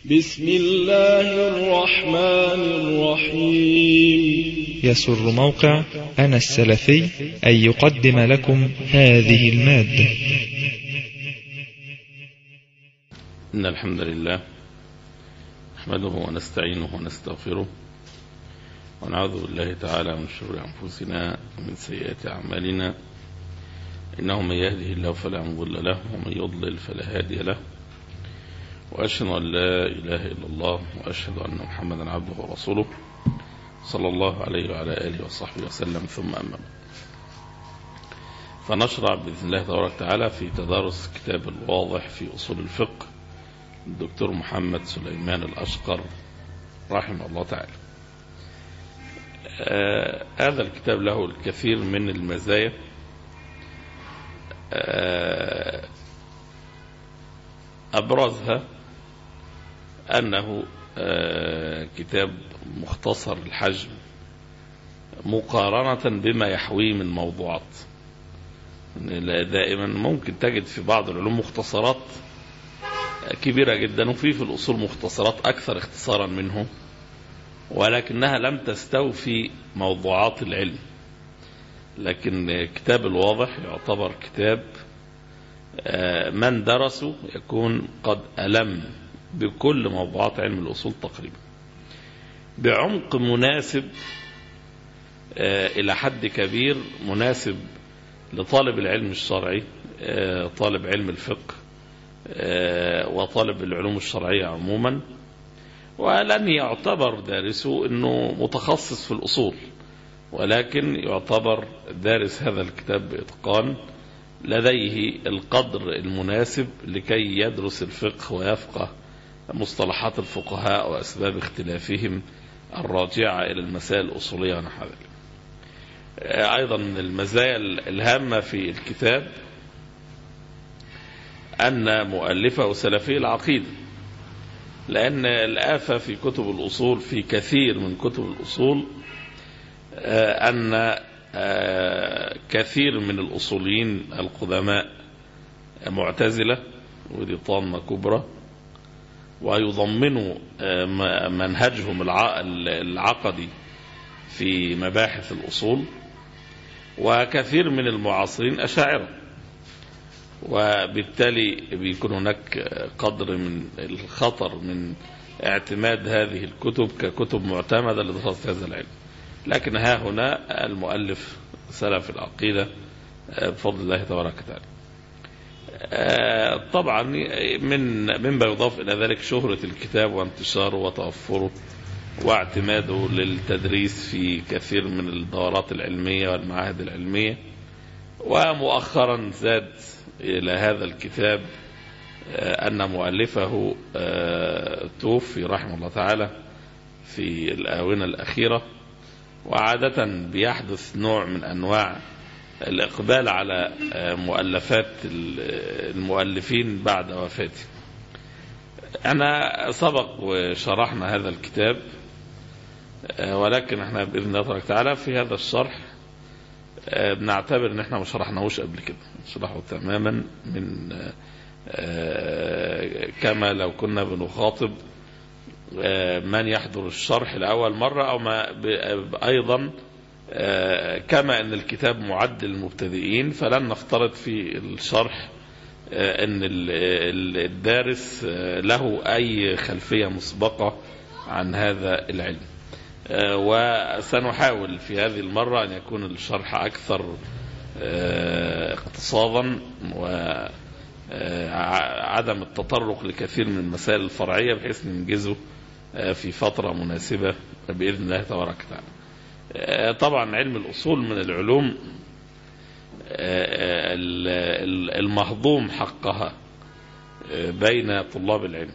بسم الله الرحمن الرحيم يسر موقع أنا السلفي أن يقدم لكم هذه المادة إن الحمد لله نحمده ونستعينه ونستغفره ونعوذ بالله تعالى من شرور أنفسنا ومن سيئات أعمالنا إنه من يهده الله فلا مضل له ومن يضلل فلا هادي له وأشهد أن لا إله إلا الله وأشهد أن محمدا عبده ورسوله صلى الله عليه وعلى آله وصحبه وسلم ثم أما فنشرع بإذن الله تبارك وتعالى في تدارس كتاب الواضح في أصول الفقه الدكتور محمد سليمان الأشقر رحمه الله تعالى آه هذا الكتاب له الكثير من المزايا آه أبرزها أنه آه كتاب مختصر الحجم مقارنة بما يحويه من موضوعات دائما ممكن تجد في بعض العلوم مختصرات كبيرة جدا وفي في الأصول مختصرات أكثر اختصارا منه ولكنها لم تستوفي موضوعات العلم لكن كتاب الواضح يعتبر كتاب من درسه يكون قد ألم بكل موضوعات علم الأصول تقريبا بعمق مناسب إلى حد كبير مناسب لطالب العلم الشرعي طالب علم الفقه وطالب العلوم الشرعية عموما ولن يعتبر دارسه أنه متخصص في الأصول ولكن يعتبر دارس هذا الكتاب بإتقان لديه القدر المناسب لكي يدرس الفقه ويفقه مصطلحات الفقهاء وأسباب اختلافهم الراجعة إلى المسائل الأصولية ونحو ذلك أيضا من المزايا الهامة في الكتاب أن مؤلفه سلفي العقيدة لأن الآفة في كتب الأصول في كثير من كتب الأصول أن كثير من الأصوليين القدماء معتزلة ودي طامة كبرى ويضمنوا منهجهم العقدي في مباحث الأصول وكثير من المعاصرين أشاعرة وبالتالي بيكون هناك قدر من الخطر من اعتماد هذه الكتب ككتب معتمدة لدراسة هذا العلم لكن ها هنا المؤلف سلف العقيدة بفضل الله تبارك وتعالى طبعا من مما يضاف إلى ذلك شهرة الكتاب وانتشاره وتوفره واعتماده للتدريس في كثير من الدورات العلمية والمعاهد العلمية ومؤخرا زاد إلى هذا الكتاب أن مؤلفه توفي رحمه الله تعالى في الآونة الأخيرة وعادة بيحدث نوع من أنواع الإقبال على مؤلفات المؤلفين بعد وفاته أنا سبق وشرحنا هذا الكتاب ولكن احنا بإذن الله تبارك وتعالى في هذا الشرح بنعتبر ان احنا ما شرحناهوش قبل كده شرحه تماما من كما لو كنا بنخاطب من يحضر الشرح لأول مرة أو ما أيضا كما أن الكتاب معد للمبتدئين فلن نفترض في الشرح أن الدارس له أي خلفية مسبقة عن هذا العلم وسنحاول في هذه المرة أن يكون الشرح أكثر اقتصادا وعدم التطرق لكثير من المسائل الفرعية بحيث ننجزه في فترة مناسبة بإذن الله تبارك وتعالى طبعا علم الأصول من العلوم المهضوم حقها بين طلاب العلم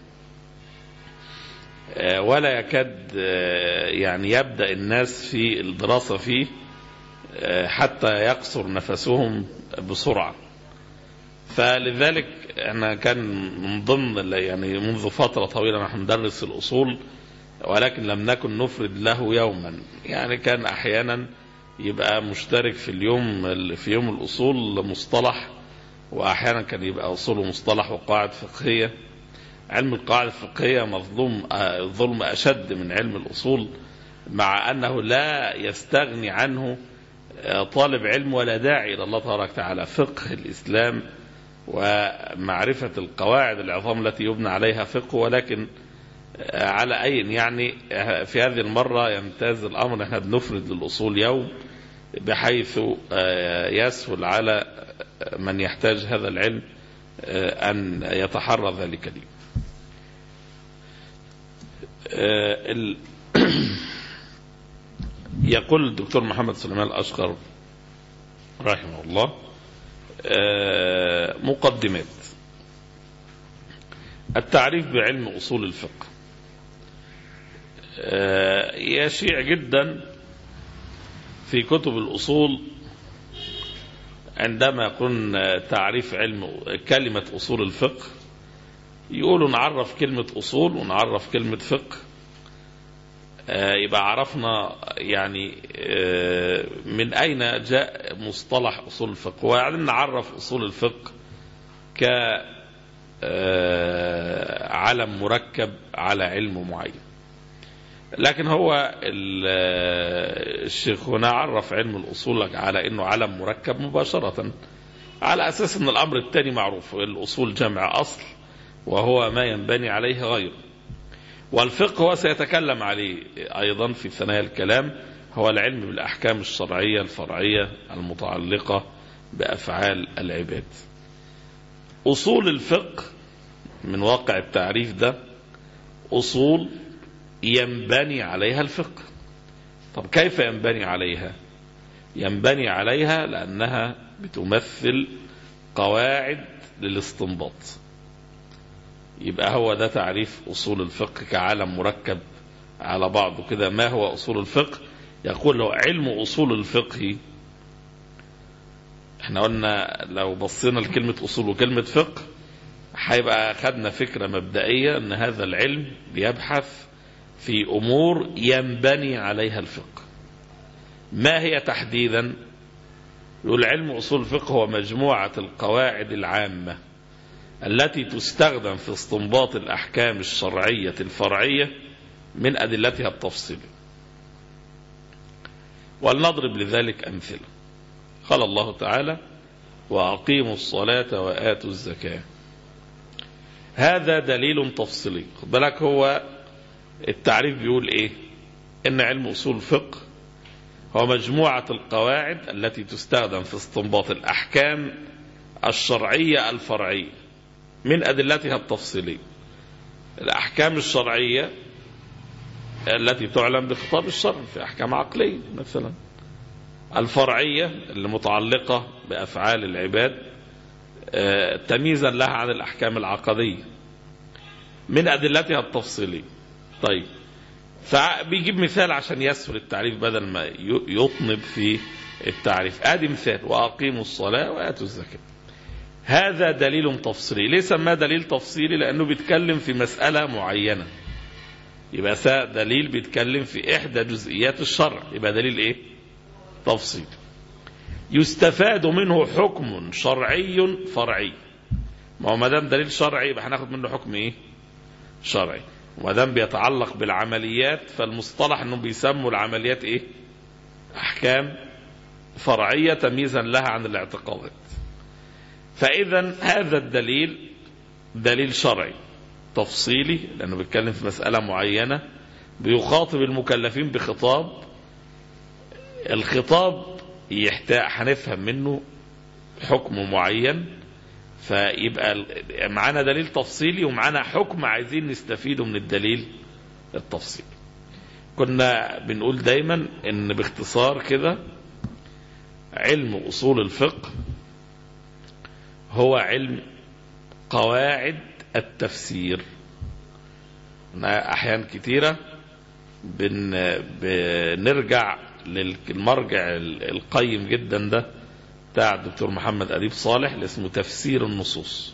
ولا يكاد يعني يبدأ الناس في الدراسة فيه حتى يقصر نفسهم بسرعة فلذلك احنا كان من ضمن يعني منذ فترة طويلة نحن ندرس الأصول ولكن لم نكن نفرد له يوما يعني كان أحيانا يبقى مشترك في اليوم في يوم الأصول مصطلح وأحيانا كان يبقى أصول ومصطلح وقواعد فقهية علم القواعد الفقهية مظلوم آه، ظلم أشد من علم الأصول مع أنه لا يستغني عنه آه، طالب علم ولا داعي إلى الله تبارك وتعالى فقه الإسلام ومعرفة القواعد العظام التي يبنى عليها فقه ولكن آه، على أي يعني آه، في هذه المرة يمتاز الأمر احنا بنفرد للأصول يوم بحيث آه، يسهل على من يحتاج هذا العلم آه، أن يتحرى ذلك اليوم آه، ال- يقول الدكتور محمد سليمان الأشقر رحمه الله آه، مقدمات التعريف بعلم أصول الفقه آه، يشيع جدا في كتب الأصول عندما يكون تعريف علم كلمة أصول الفقه يقولوا نعرف كلمة أصول ونعرف كلمة فقه آه، يبقى عرفنا يعني آه، من أين جاء مصطلح أصول الفقه وبعدين نعرف أصول الفقه ك آه، علم مركب على علم معين لكن هو ال- الشيخ هنا عرف علم الأصول على أنه علم مركب مباشرة على أساس أن الأمر الثاني معروف الأصول جمع أصل وهو ما ينبني عليه غيره والفقه هو سيتكلم عليه أيضا في ثنايا الكلام هو العلم بالأحكام الشرعية الفرعية المتعلقة بأفعال العباد أصول الفقه من واقع التعريف ده أصول ينبني عليها الفقه طب كيف ينبني عليها ينبني عليها لأنها بتمثل قواعد للاستنباط يبقى هو ده تعريف أصول الفقه كعالم مركب على بعضه كده ما هو أصول الفقه يقول له علم أصول الفقه احنا قلنا لو بصينا لكلمة أصول وكلمة فقه هيبقى خدنا فكرة مبدئية أن هذا العلم بيبحث في أمور ينبني عليها الفقه ما هي تحديدا يقول علم أصول الفقه هو مجموعة القواعد العامة التي تستخدم في استنباط الأحكام الشرعية الفرعية من أدلتها التفصيلية ولنضرب لذلك أمثلة قال الله تعالى وأقيموا الصلاة وآتوا الزكاة هذا دليل تفصيلي خد بالك هو التعريف بيقول ايه ان علم اصول الفقه هو مجموعة القواعد التي تستخدم في استنباط الاحكام الشرعية الفرعية من ادلتها التفصيلية الاحكام الشرعية التي تعلم بخطاب الشرع في احكام عقلية مثلا الفرعية اللي متعلقة بافعال العباد آه، تمييزا لها عن الاحكام العقدية من ادلتها التفصيليه طيب فبيجيب مثال عشان يسهل التعريف بدل ما ي- يطنب في التعريف ادي مثال واقيموا الصلاه واتوا الزكاه هذا دليل تفصيلي ليه سماه دليل تفصيلي لانه بيتكلم في مساله معينه يبقى سا دليل بيتكلم في احدى جزئيات الشرع يبقى دليل ايه تفصيلي يستفاد منه حكم شرعي فرعي ما هو ما دام دليل شرعي يبقى هناخد منه حكم ايه شرعي وما دام بيتعلق بالعمليات فالمصطلح انهم بيسموا العمليات ايه احكام فرعيه تمييزا لها عن الاعتقادات فاذا هذا الدليل دليل شرعي تفصيلي لانه بيتكلم في مساله معينه بيخاطب المكلفين بخطاب الخطاب يحتاج هنفهم منه حكم معين فيبقى ال- معانا دليل تفصيلي ومعانا حكم عايزين نستفيده من الدليل التفصيلي كنا بنقول دايما ان باختصار كده علم اصول الفقه هو علم قواعد التفسير إحنا احيان كتيره بن بنرجع للمرجع القيم جدا ده بتاع الدكتور محمد أديب صالح اللي اسمه تفسير النصوص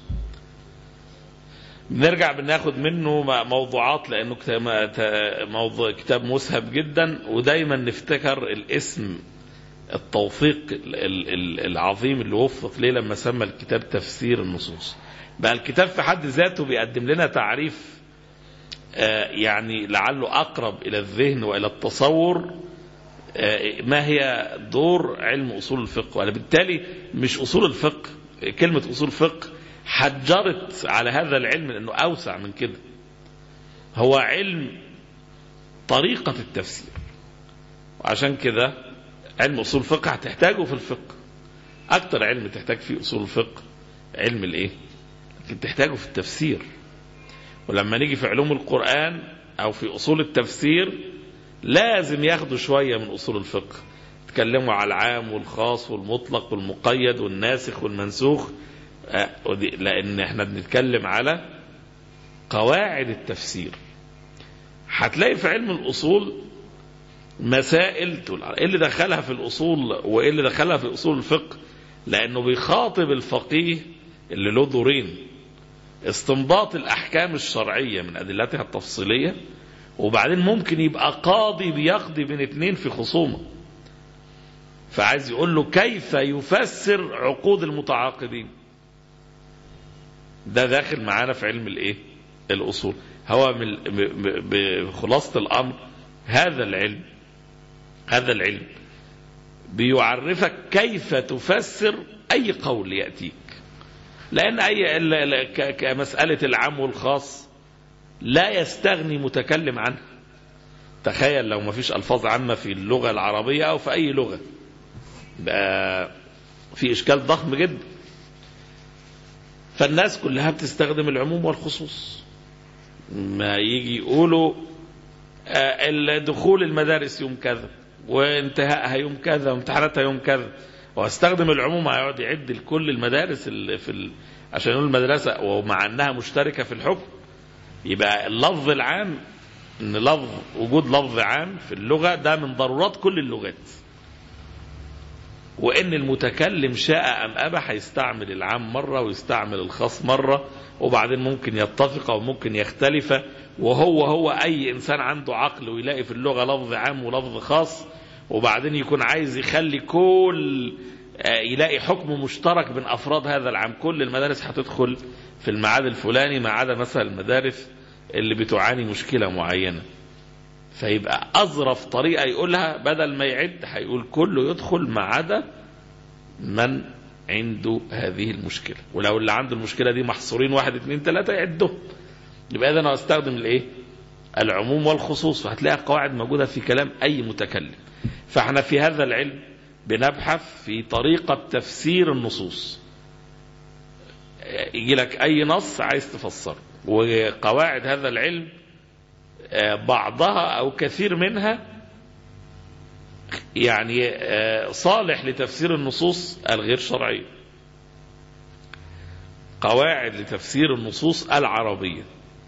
بنرجع بناخد منه م- موضوعات لأنه كتاب, موضوع كتاب مسهب جدا ودايما نفتكر الاسم التوفيق ال- ال- ال- العظيم اللي وفق ليه لما سمى الكتاب تفسير النصوص بقى الكتاب في حد ذاته بيقدم لنا تعريف آه، يعني لعله أقرب إلى الذهن وإلى التصور آه، ما هي دور علم أصول الفقه وبالتالي مش أصول الفقه كلمة أصول فقه حجرت على هذا العلم لأنه أوسع من كده هو علم طريقة التفسير وعشان كده علم أصول الفقه هتحتاجه في الفقه أكتر علم تحتاج فيه أصول الفقه علم الإيه؟ لكن تحتاجه في التفسير ولما نيجي في علوم القرآن أو في أصول التفسير لازم ياخدوا شوية من أصول الفقه يتكلموا على العام والخاص والمطلق والمقيد والناسخ والمنسوخ آه، ودي- لأن احنا بنتكلم على قواعد التفسير هتلاقي في علم الأصول مسائل تقول ايه اللي دخلها في الأصول وايه اللي دخلها في أصول الفقه لأنه بيخاطب الفقيه اللي له دورين استنباط الأحكام الشرعية من أدلتها التفصيلية وبعدين ممكن يبقى قاضي بيقضي بين اتنين في خصومة فعايز يقول له كيف يفسر عقود المتعاقدين ده داخل معانا في علم الايه الاصول هو من ب- ب- بخلاصة الامر هذا العلم هذا العلم بيعرفك كيف تفسر اي قول ياتيك لان اي ال- ال- ك- كمساله العام والخاص لا يستغني متكلم عنها تخيل لو ما فيش الفاظ عامه في اللغه العربيه او في اي لغه بقى في اشكال ضخم جدا فالناس كلها بتستخدم العموم والخصوص ما يجي يقولوا آه، دخول المدارس يوم كذا وانتهائها يوم كذا وامتحاناتها يوم كذا واستخدم العموم هيقعد يعد لكل المدارس اللي في ال... عشان يقول المدرسه ومع انها مشتركه في الحكم يبقى اللفظ العام ان لفظ وجود لفظ عام في اللغه ده من ضرورات كل اللغات وان المتكلم شاء ام ابى هيستعمل العام مره ويستعمل الخاص مره وبعدين ممكن يتفق او ممكن يختلف وهو هو اي انسان عنده عقل ويلاقي في اللغه لفظ عام ولفظ خاص وبعدين يكون عايز يخلي كل آه، يلاقي حكم مشترك بين افراد هذا العام كل المدارس هتدخل في الميعاد الفلاني ما عدا مثلا المدارس اللي بتعاني مشكله معينه فيبقى أظرف طريقة يقولها بدل ما يعد هيقول كله يدخل ما عدا من عنده هذه المشكلة ولو اللي عنده المشكلة دي محصورين واحد اتنين تلاتة يعدهم يبقى إذا أنا أستخدم الإيه؟ العموم والخصوص فهتلاقي قواعد موجودة في كلام أي متكلم فاحنا في هذا العلم بنبحث في طريقة تفسير النصوص يجي لك أي نص عايز تفسره وقواعد هذا العلم آه، بعضها أو كثير منها يعني آه، صالح لتفسير النصوص الغير شرعية قواعد لتفسير النصوص العربية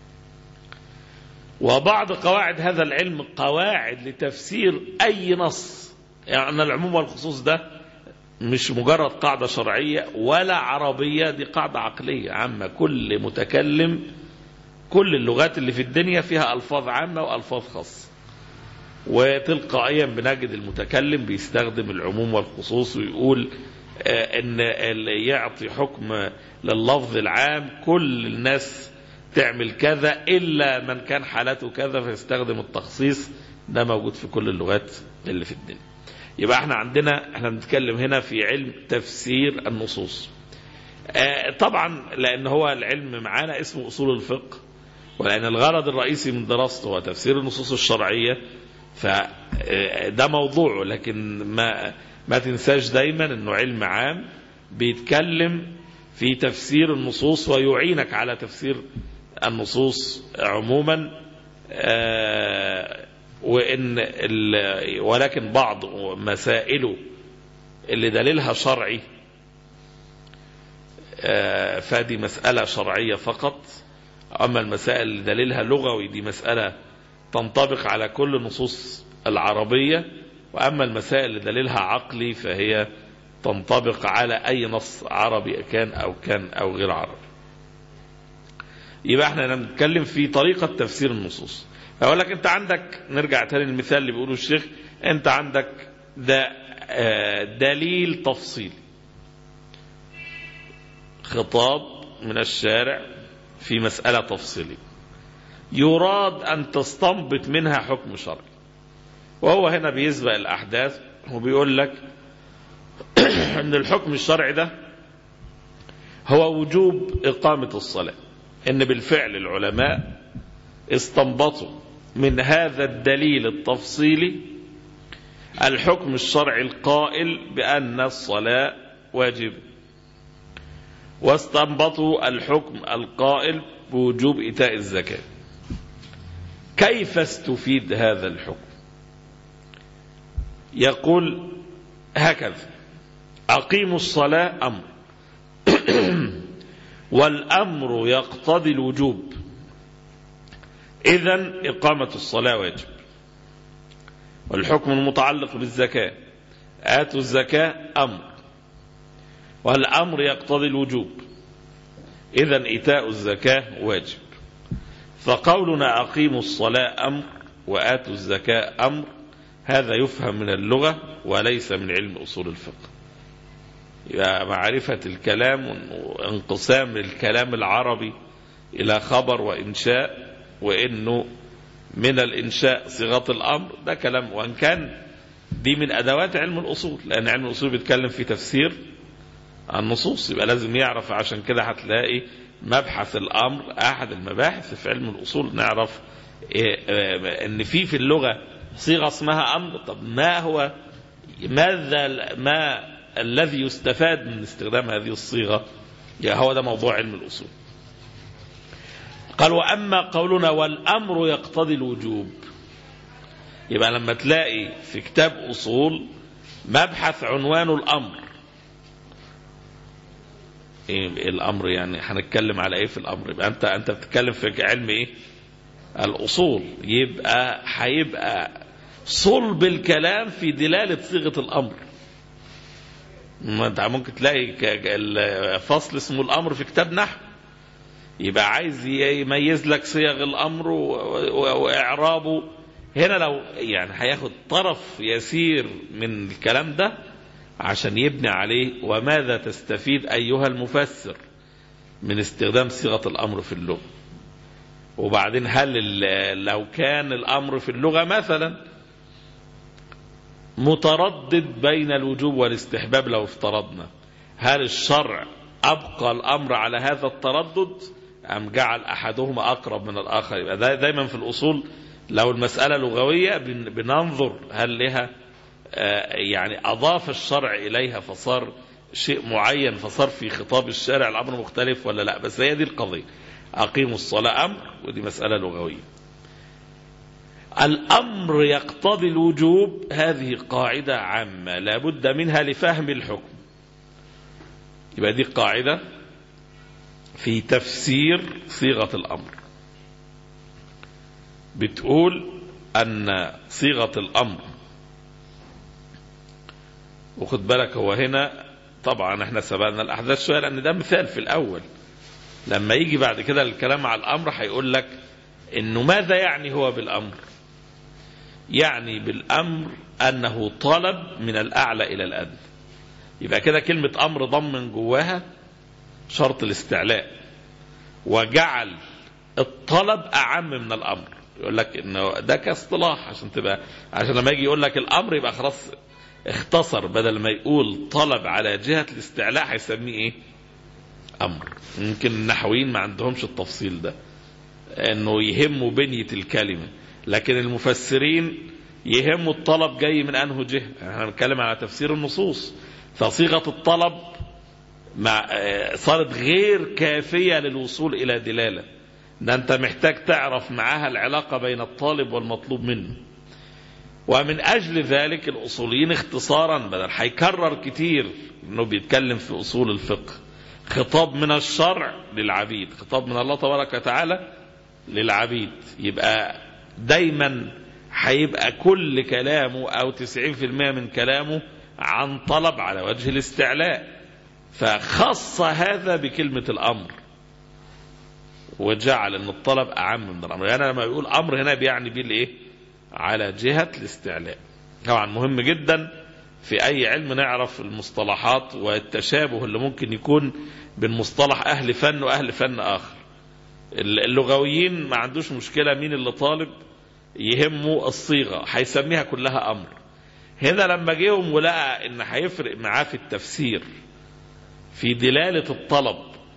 وبعض قواعد هذا العلم قواعد لتفسير أي نص يعني العموم والخصوص ده مش مجرد قاعدة شرعية ولا عربية دي قاعدة عقلية عامة كل متكلم كل اللغات اللي في الدنيا فيها ألفاظ عامة وألفاظ خاصة وتلقائيا بنجد المتكلم بيستخدم العموم والخصوص ويقول آه، ان اللي يعطي حكم لللفظ العام كل الناس تعمل كذا الا من كان حالته كذا فيستخدم التخصيص ده موجود في كل اللغات اللي في الدنيا يبقى احنا عندنا احنا بنتكلم هنا في علم تفسير النصوص آه، طبعا لان هو العلم معانا اسمه اصول الفقه ولان الغرض الرئيسي من دراسته هو تفسير النصوص الشرعيه فده موضوعه لكن ما ما تنساش دايما انه علم عام بيتكلم في تفسير النصوص ويعينك على تفسير النصوص عموما آه، وان ال- ولكن بعض مسائله اللي دليلها شرعي آه، فدي مسألة شرعية فقط أما المسائل اللي دليلها لغوي دي مسألة تنطبق على كل النصوص العربية وأما المسائل اللي دليلها عقلي فهي تنطبق على أي نص عربي كان أو كان أو غير عربي يبقى احنا بنتكلم في طريقة تفسير النصوص أقول لك أنت عندك نرجع تاني للمثال اللي بيقوله الشيخ أنت عندك ده آه، دليل تفصيلي خطاب من الشارع في مسألة تفصيلية يراد أن تستنبط منها حكم شرعي وهو هنا بيسبق الأحداث وبيقول لك أن الحكم الشرعي ده هو وجوب إقامة الصلاة إن بالفعل العلماء استنبطوا من هذا الدليل التفصيلي الحكم الشرعي القائل بأن الصلاة واجب واستنبطوا الحكم القائل بوجوب إيتاء الزكاة كيف استفيد هذا الحكم يقول هكذا أقيموا الصلاة أمر والأمر يقتضي الوجوب إذا إقامة الصلاة واجب والحكم المتعلق بالزكاة آتوا الزكاة أمر والأمر يقتضي الوجوب إذا إيتاء الزكاة واجب فقولنا أقيموا الصلاة أمر وآتوا الزكاة أمر هذا يفهم من اللغة وليس من علم أصول الفقه يبقى معرفة الكلام وانقسام الكلام العربي إلى خبر وإنشاء وإنه من الإنشاء صيغة الأمر ده كلام وإن كان دي من أدوات علم الأصول لأن علم الأصول بيتكلم في تفسير النصوص يبقى لازم يعرف عشان كده هتلاقي مبحث الأمر أحد المباحث في علم الأصول نعرف إيه إن في في اللغة صيغة اسمها أمر طب ما هو ماذا ما الذي يستفاد من استخدام هذه الصيغة يا هو ده موضوع علم الأصول قال وأما قولنا والأمر يقتضي الوجوب يبقى لما تلاقي في كتاب أصول مبحث عنوانه الأمر إيه الأمر يعني هنتكلم على إيه في الأمر يبقى أنت أنت بتتكلم في علم إيه الأصول يبقى هيبقى صلب الكلام في دلالة صيغة الأمر ما انت ممكن تلاقي فصل اسمه الأمر في كتاب نحو يبقى عايز يميز لك صيغ الأمر وإعرابه هنا لو يعني هياخد طرف يسير من الكلام ده عشان يبني عليه وماذا تستفيد أيها المفسر من استخدام صيغة الأمر في اللغة وبعدين هل لو كان الأمر في اللغة مثلا متردد بين الوجوب والاستحباب لو افترضنا هل الشرع أبقى الأمر على هذا التردد أم جعل أحدهما أقرب من الآخر يبقى دايما في الأصول لو المسألة لغوية بننظر هل لها يعني أضاف الشرع إليها فصار شيء معين فصار في خطاب الشارع الأمر مختلف ولا لا بس هي دي القضية أقيموا الصلاة أمر ودي مسألة لغوية الأمر يقتضي الوجوب هذه قاعدة عامة لا بد منها لفهم الحكم يبقى دي قاعدة في تفسير صيغة الأمر بتقول أن صيغة الأمر وخد بالك هو هنا طبعا احنا سبقنا الأحداث شوية لأن ده مثال في الأول لما يجي بعد كده الكلام على الأمر هيقول لك إنه ماذا يعني هو بالأمر يعني بالأمر أنه طلب من الأعلى إلى الأدنى يبقى كده كلمة أمر ضمن جواها شرط الاستعلاء وجعل الطلب أعم من الأمر يقول لك إنه ده كاصطلاح عشان تبقى عشان لما يجي يقول لك الأمر يبقى خلاص اختصر بدل ما يقول طلب على جهة الاستعلاء هيسميه إيه؟ أمر يمكن النحويين ما عندهمش التفصيل ده إنه يهموا بنية الكلمة لكن المفسرين يهموا الطلب جاي من أنه جهة احنا بنتكلم على تفسير النصوص فصيغة الطلب مع صارت غير كافية للوصول إلى دلالة ده أنت محتاج تعرف معاها العلاقة بين الطالب والمطلوب منه ومن أجل ذلك الأصوليين اختصارا بدل هيكرر كتير أنه بيتكلم في أصول الفقه خطاب من الشرع للعبيد خطاب من الله تبارك وتعالى للعبيد يبقى دايما هيبقى كل كلامه أو 90% من كلامه عن طلب على وجه الاستعلاء فخص هذا بكلمة الأمر وجعل أن الطلب أعم من الأمر يعني لما يقول أمر هنا بيعني بيه الإيه على جهة الاستعلاء طبعا مهم جدا في أي علم نعرف المصطلحات والتشابه اللي ممكن يكون بين مصطلح أهل فن وأهل فن آخر اللغويين ما عندوش مشكلة مين اللي طالب يهمه الصيغة هيسميها كلها أمر هنا لما جيهم ولقى ان هيفرق معاه في التفسير في دلالة الطلب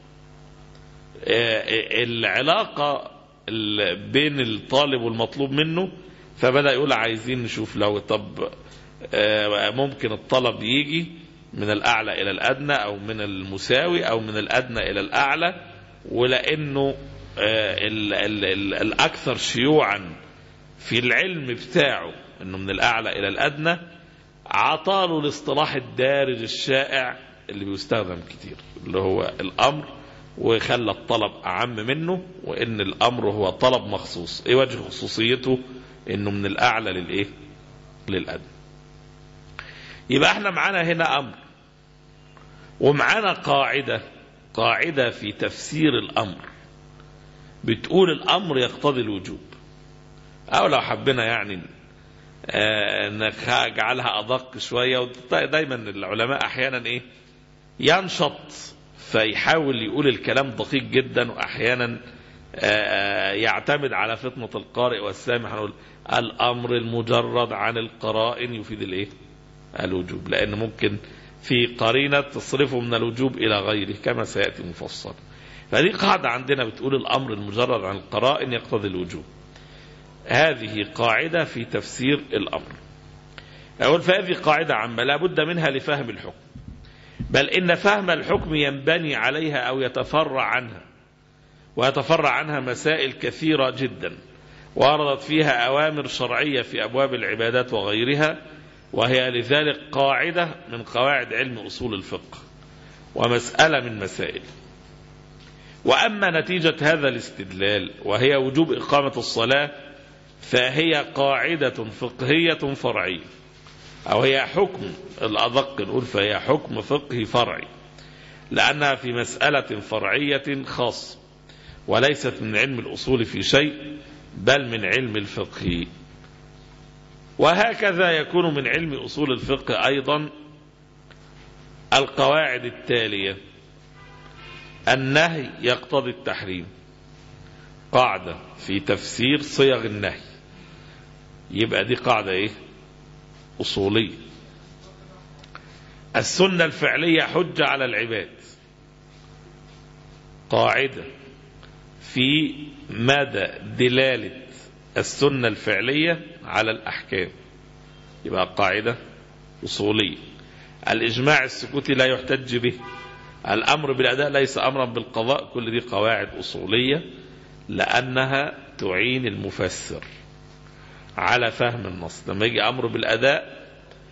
العلاقة بين الطالب والمطلوب منه فبدأ يقول عايزين نشوف لو طب ممكن الطلب يجي من الأعلى إلى الأدنى أو من المساوي أو من الأدنى إلى الأعلى ولأنه ال ال ال الأكثر شيوعا في العلم بتاعه أنه من الأعلى إلى الأدنى عطاله الاصطلاح الدارج الشائع اللي بيستخدم كتير اللي هو الأمر وخلى الطلب أعم منه وإن الأمر هو طلب مخصوص إيه وجه خصوصيته إنه من الأعلى للإيه للأدنى يبقى احنا معانا هنا أمر ومعانا قاعدة قاعدة في تفسير الأمر بتقول الأمر يقتضي الوجوب أو لو حبينا يعني نجعلها أدق شوية دايما العلماء أحيانا إيه ينشط فيحاول يقول الكلام دقيق جدا وأحيانا يعتمد على فطنة القارئ والسامع هنقول الأمر المجرد عن القرائن يفيد الإيه الوجوب لأن ممكن في قرينة تصرفه من الوجوب إلى غيره كما سيأتي مفصلا فدي قاعدة عندنا بتقول الأمر المجرد عن القرائن يقتضي الوجوب هذه قاعدة في تفسير الأمر أقول فهذه قاعدة عامة لا بد منها لفهم الحكم بل إن فهم الحكم ينبني عليها أو يتفرع عنها ويتفرع عنها مسائل كثيرة جدا وردت فيها أوامر شرعية في أبواب العبادات وغيرها وهي لذلك قاعدة من قواعد علم أصول الفقه ومسألة من مسائل وأما نتيجة هذا الاستدلال وهي وجوب إقامة الصلاة فهي قاعدة فقهية فرعية أو هي حكم الأدق نقول فهي حكم فقهي فرعي لأنها في مسألة فرعية خاصة وليست من علم الأصول في شيء بل من علم الفقه وهكذا يكون من علم أصول الفقه أيضا القواعد التالية النهي يقتضي التحريم قاعدة في تفسير صيغ النهي يبقى دي قاعدة ايه أصولية السنة الفعلية حجة على العباد قاعدة في مدى دلالة السنة الفعلية على الأحكام يبقى قاعدة أصولية الإجماع السكوتي لا يحتج به الأمر بالأداء ليس أمرا بالقضاء كل دي قواعد أصولية لأنها تعين المفسر على فهم النص لما يجي أمر بالأداء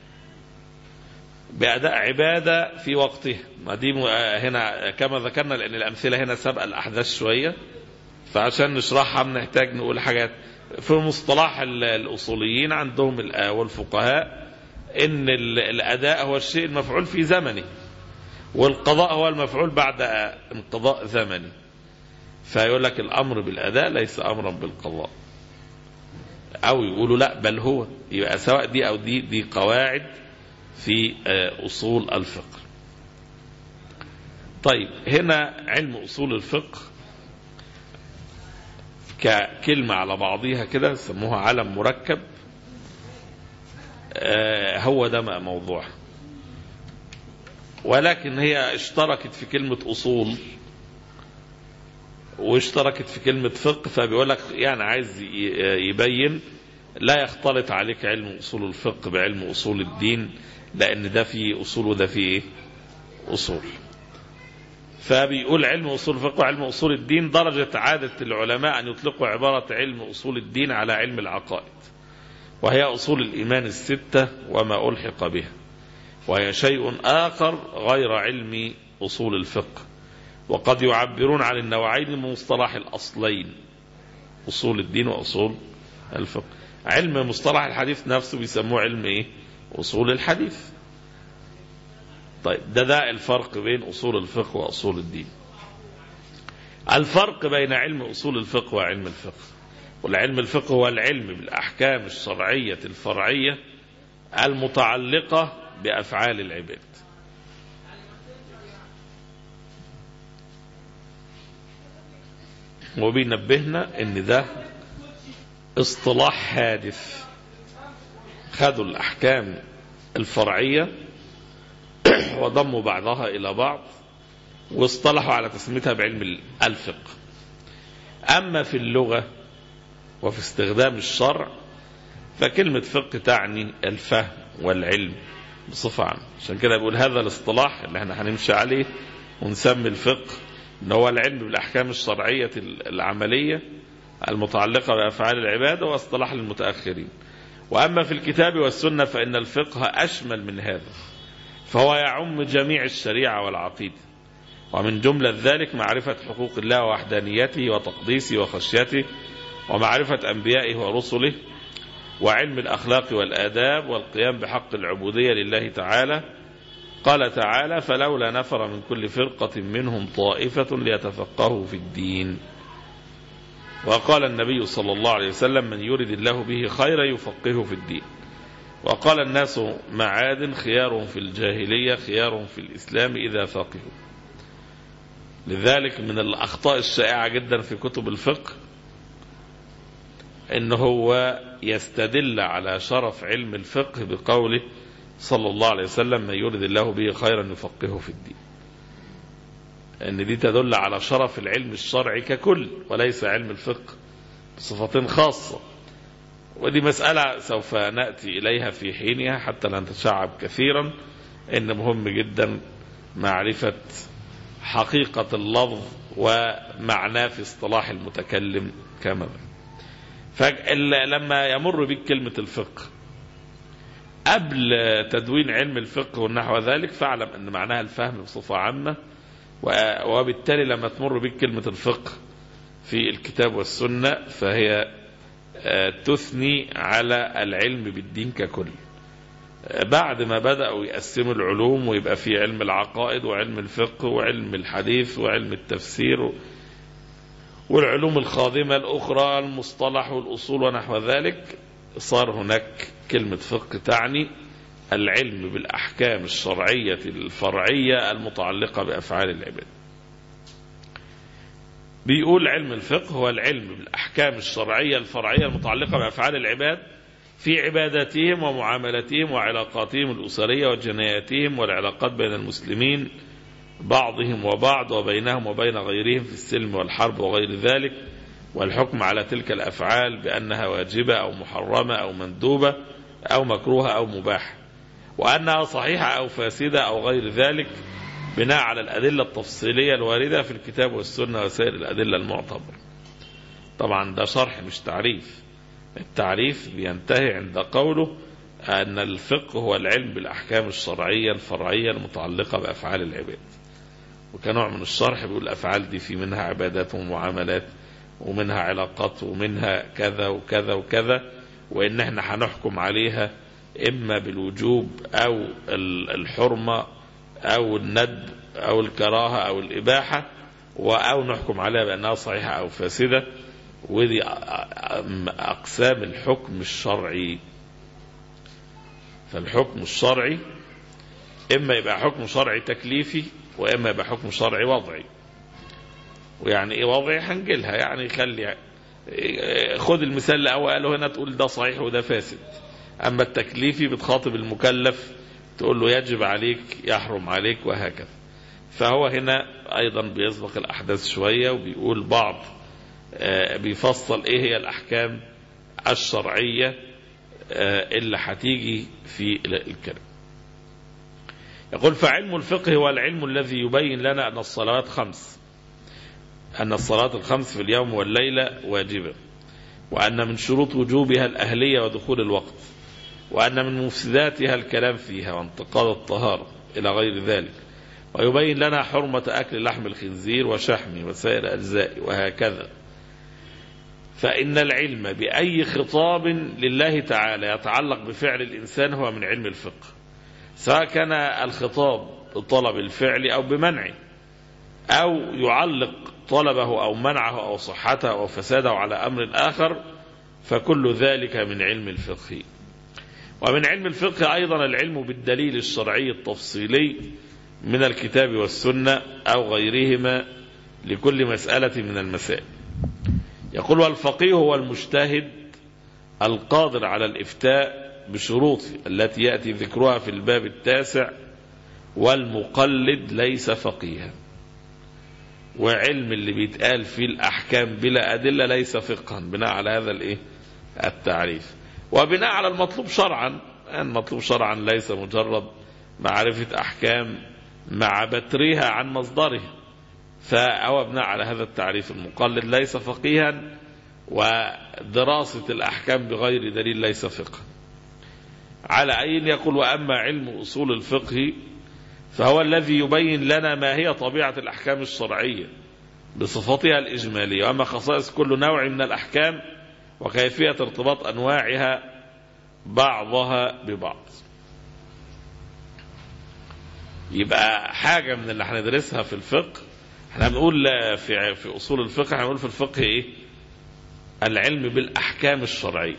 بأداء عبادة في وقته ما دي هنا كما ذكرنا لأن الأمثلة هنا سبق الأحداث شوية فعشان نشرحها بنحتاج نقول حاجات في مصطلح الأصوليين عندهم والفقهاء إن الأداء هو الشيء المفعول في زمنه والقضاء هو المفعول بعد انقضاء زمنه فيقول لك الأمر بالأداء ليس أمرا بالقضاء أو يقولوا لا بل هو يبقى سواء دي أو دي دي قواعد في أصول الفقه طيب هنا علم أصول الفقه ككلمة على بعضيها كده سموها علم مركب هو ده موضوع ولكن هي اشتركت في كلمة أصول واشتركت في كلمة فقه فبيقول لك يعني عايز يبين لا يختلط عليك علم أصول الفقه بعلم أصول الدين لأن ده فيه أصول وده فيه إيه؟ أصول فبيقول علم أصول الفقه وعلم أصول الدين درجة عادة العلماء أن يطلقوا عبارة علم أصول الدين على علم العقائد وهي أصول الإيمان الستة وما ألحق بها وهي شيء آخر غير علم أصول الفقه وقد يعبرون عن النوعين من مصطلح الأصلين أصول الدين وأصول الفقه علم مصطلح الحديث نفسه بيسموه علم إيه؟ أصول الحديث طيب ده ده الفرق بين أصول الفقه وأصول الدين الفرق بين علم أصول الفقه وعلم الفقه والعلم الفقه هو العلم بالأحكام الشرعية الفرعية المتعلقة بأفعال العباد وبينبهنا ان ده اصطلاح حادث خدوا الأحكام الفرعية وضموا بعضها إلى بعض واصطلحوا على تسميتها بعلم الفقه أما في اللغة وفي استخدام الشرع فكلمة فقه تعني الفهم والعلم بصفة عامة عشان كده بيقول هذا الاصطلاح اللي احنا هنمشي عليه ونسمي الفقه ان هو العلم بالاحكام الشرعيه العمليه المتعلقه بافعال العباد واصطلاح للمتاخرين. واما في الكتاب والسنه فان الفقه اشمل من هذا. فهو يعم جميع الشريعه والعقيده. ومن جمله ذلك معرفه حقوق الله ووحدانيته وتقديسه وخشيته ومعرفه انبيائه ورسله وعلم الاخلاق والاداب والقيام بحق العبوديه لله تعالى قال تعالى فلولا نفر من كل فرقة منهم طائفة ليتفقهوا في الدين وقال النبي صلى الله عليه وسلم من يرد الله به خيرا يفقهه في الدين وقال الناس معاد خيار في الجاهلية خيار في الإسلام إذا فقهوا لذلك من الأخطاء الشائعة جدا في كتب الفقه إن هو يستدل على شرف علم الفقه بقوله صلى الله عليه وسلم من يرد الله به خيرا يفقهه في الدين ان دي تدل على شرف العلم الشرعي ككل وليس علم الفقه بصفة خاصة ودي مسألة سوف نأتي إليها في حينها حتى لا نتشعب كثيرا إن مهم جدا معرفة حقيقة اللفظ ومعناه في اصطلاح المتكلم كما فلما يمر بك كلمة الفقه قبل تدوين علم الفقه والنحو ذلك فاعلم ان معناها الفهم بصفة عامة وبالتالي لما تمر بك كلمة الفقه في الكتاب والسنة فهي تثني على العلم بالدين ككل بعد ما بدأوا يقسموا العلوم ويبقى في علم العقائد وعلم الفقه وعلم الحديث وعلم التفسير والعلوم الخاضمة الأخرى المصطلح والأصول ونحو ذلك صار هناك كلمة فقه تعني العلم بالأحكام الشرعية الفرعية المتعلقة بأفعال العباد بيقول علم الفقه هو العلم بالأحكام الشرعية الفرعية المتعلقة بأفعال العباد في عباداتهم ومعاملاتهم وعلاقاتهم الأسرية وجناياتهم والعلاقات بين المسلمين بعضهم وبعض وبينهم وبين غيرهم في السلم والحرب وغير ذلك والحكم على تلك الأفعال بأنها واجبة أو محرمة أو مندوبة أو مكروهة أو مباحة وأنها صحيحة أو فاسدة أو غير ذلك بناء على الأدلة التفصيلية الواردة في الكتاب والسنة وسائر الأدلة المعتبرة طبعا ده شرح مش تعريف التعريف بينتهي عند قوله أن الفقه هو العلم بالأحكام الشرعية الفرعية المتعلقة بأفعال العباد وكنوع من الشرح بيقول الأفعال دي في منها عبادات ومعاملات ومنها علاقات ومنها كذا وكذا وكذا وإن احنا هنحكم عليها إما بالوجوب أو الحرمة أو الندب أو الكراهة أو الإباحة أو نحكم عليها بأنها صحيحة أو فاسدة ودي أقسام الحكم الشرعي فالحكم الشرعي إما يبقى حكم شرعي تكليفي وإما يبقى حكم شرعي وضعي ويعني إيه وضعي هنجلها يعني خلي خد المثال اللي هو قاله هنا تقول ده صحيح وده فاسد أما التكليفي بتخاطب المكلف تقول له يجب عليك يحرم عليك وهكذا فهو هنا أيضا بيسبق الأحداث شوية وبيقول بعض بيفصل إيه هي الأحكام الشرعية اللي هتيجي في الكلام يقول فعلم الفقه هو العلم الذي يبين لنا أن الصلوات خمس أن الصلاة الخمس في اليوم والليلة واجبة وأن من شروط وجوبها الأهلية ودخول الوقت وأن من مفسداتها الكلام فيها وانتقاد الطهارة إلى غير ذلك ويبين لنا حرمة أكل لحم الخنزير وشحمه وسائر أجزائه وهكذا فإن العلم بأي خطاب لله تعالى يتعلق بفعل الإنسان هو من علم الفقه سواء كان الخطاب بطلب الفعل أو بمنعه أو يعلق طلبه أو منعه أو صحته أو فساده على أمر آخر فكل ذلك من علم الفقه ومن علم الفقه أيضا العلم بالدليل الشرعي التفصيلي من الكتاب والسنة أو غيرهما لكل مسألة من المسائل يقول والفقيه هو المجتهد القادر على الإفتاء بشروط التي يأتي ذكرها في الباب التاسع والمقلد ليس فقيها وعلم اللي بيتقال فيه الأحكام بلا أدلة ليس فقها بناء على هذا الإيه التعريف وبناء على المطلوب شرعا المطلوب شرعا ليس مجرد معرفة أحكام مع بترها عن مصدرها فهو بناء على هذا التعريف المقلد ليس فقيها ودراسة الأحكام بغير دليل ليس فقه على أين يقول وأما علم أصول الفقه فهو الذي يبين لنا ما هي طبيعة الأحكام الشرعية بصفتها الإجمالية وأما خصائص كل نوع من الأحكام وكيفية ارتباط أنواعها بعضها ببعض يبقى حاجة من اللي هندرسها في الفقه احنا بنقول في في اصول الفقه هنقول في الفقه ايه العلم بالاحكام الشرعيه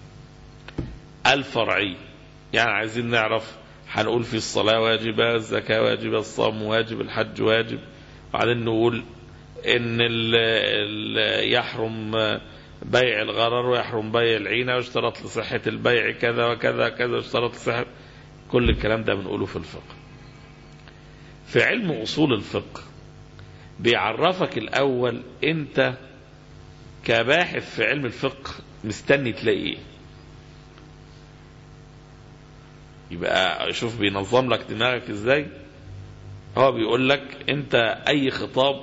الفرعيه يعني عايزين نعرف هنقول في الصلاه واجبه الزكاه واجبه الصوم واجب الحج واجب وبعدين نقول ان ال ال يحرم بيع الغرر ويحرم بيع العينه واشترط لصحه البيع كذا وكذا كذا واشترط لصحه كل الكلام ده بنقوله في الفقه في علم اصول الفقه بيعرفك الأول أنت كباحث في علم الفقه مستني تلاقي إيه يبقى شوف بينظم لك دماغك إزاي هو بيقول لك أنت أي خطاب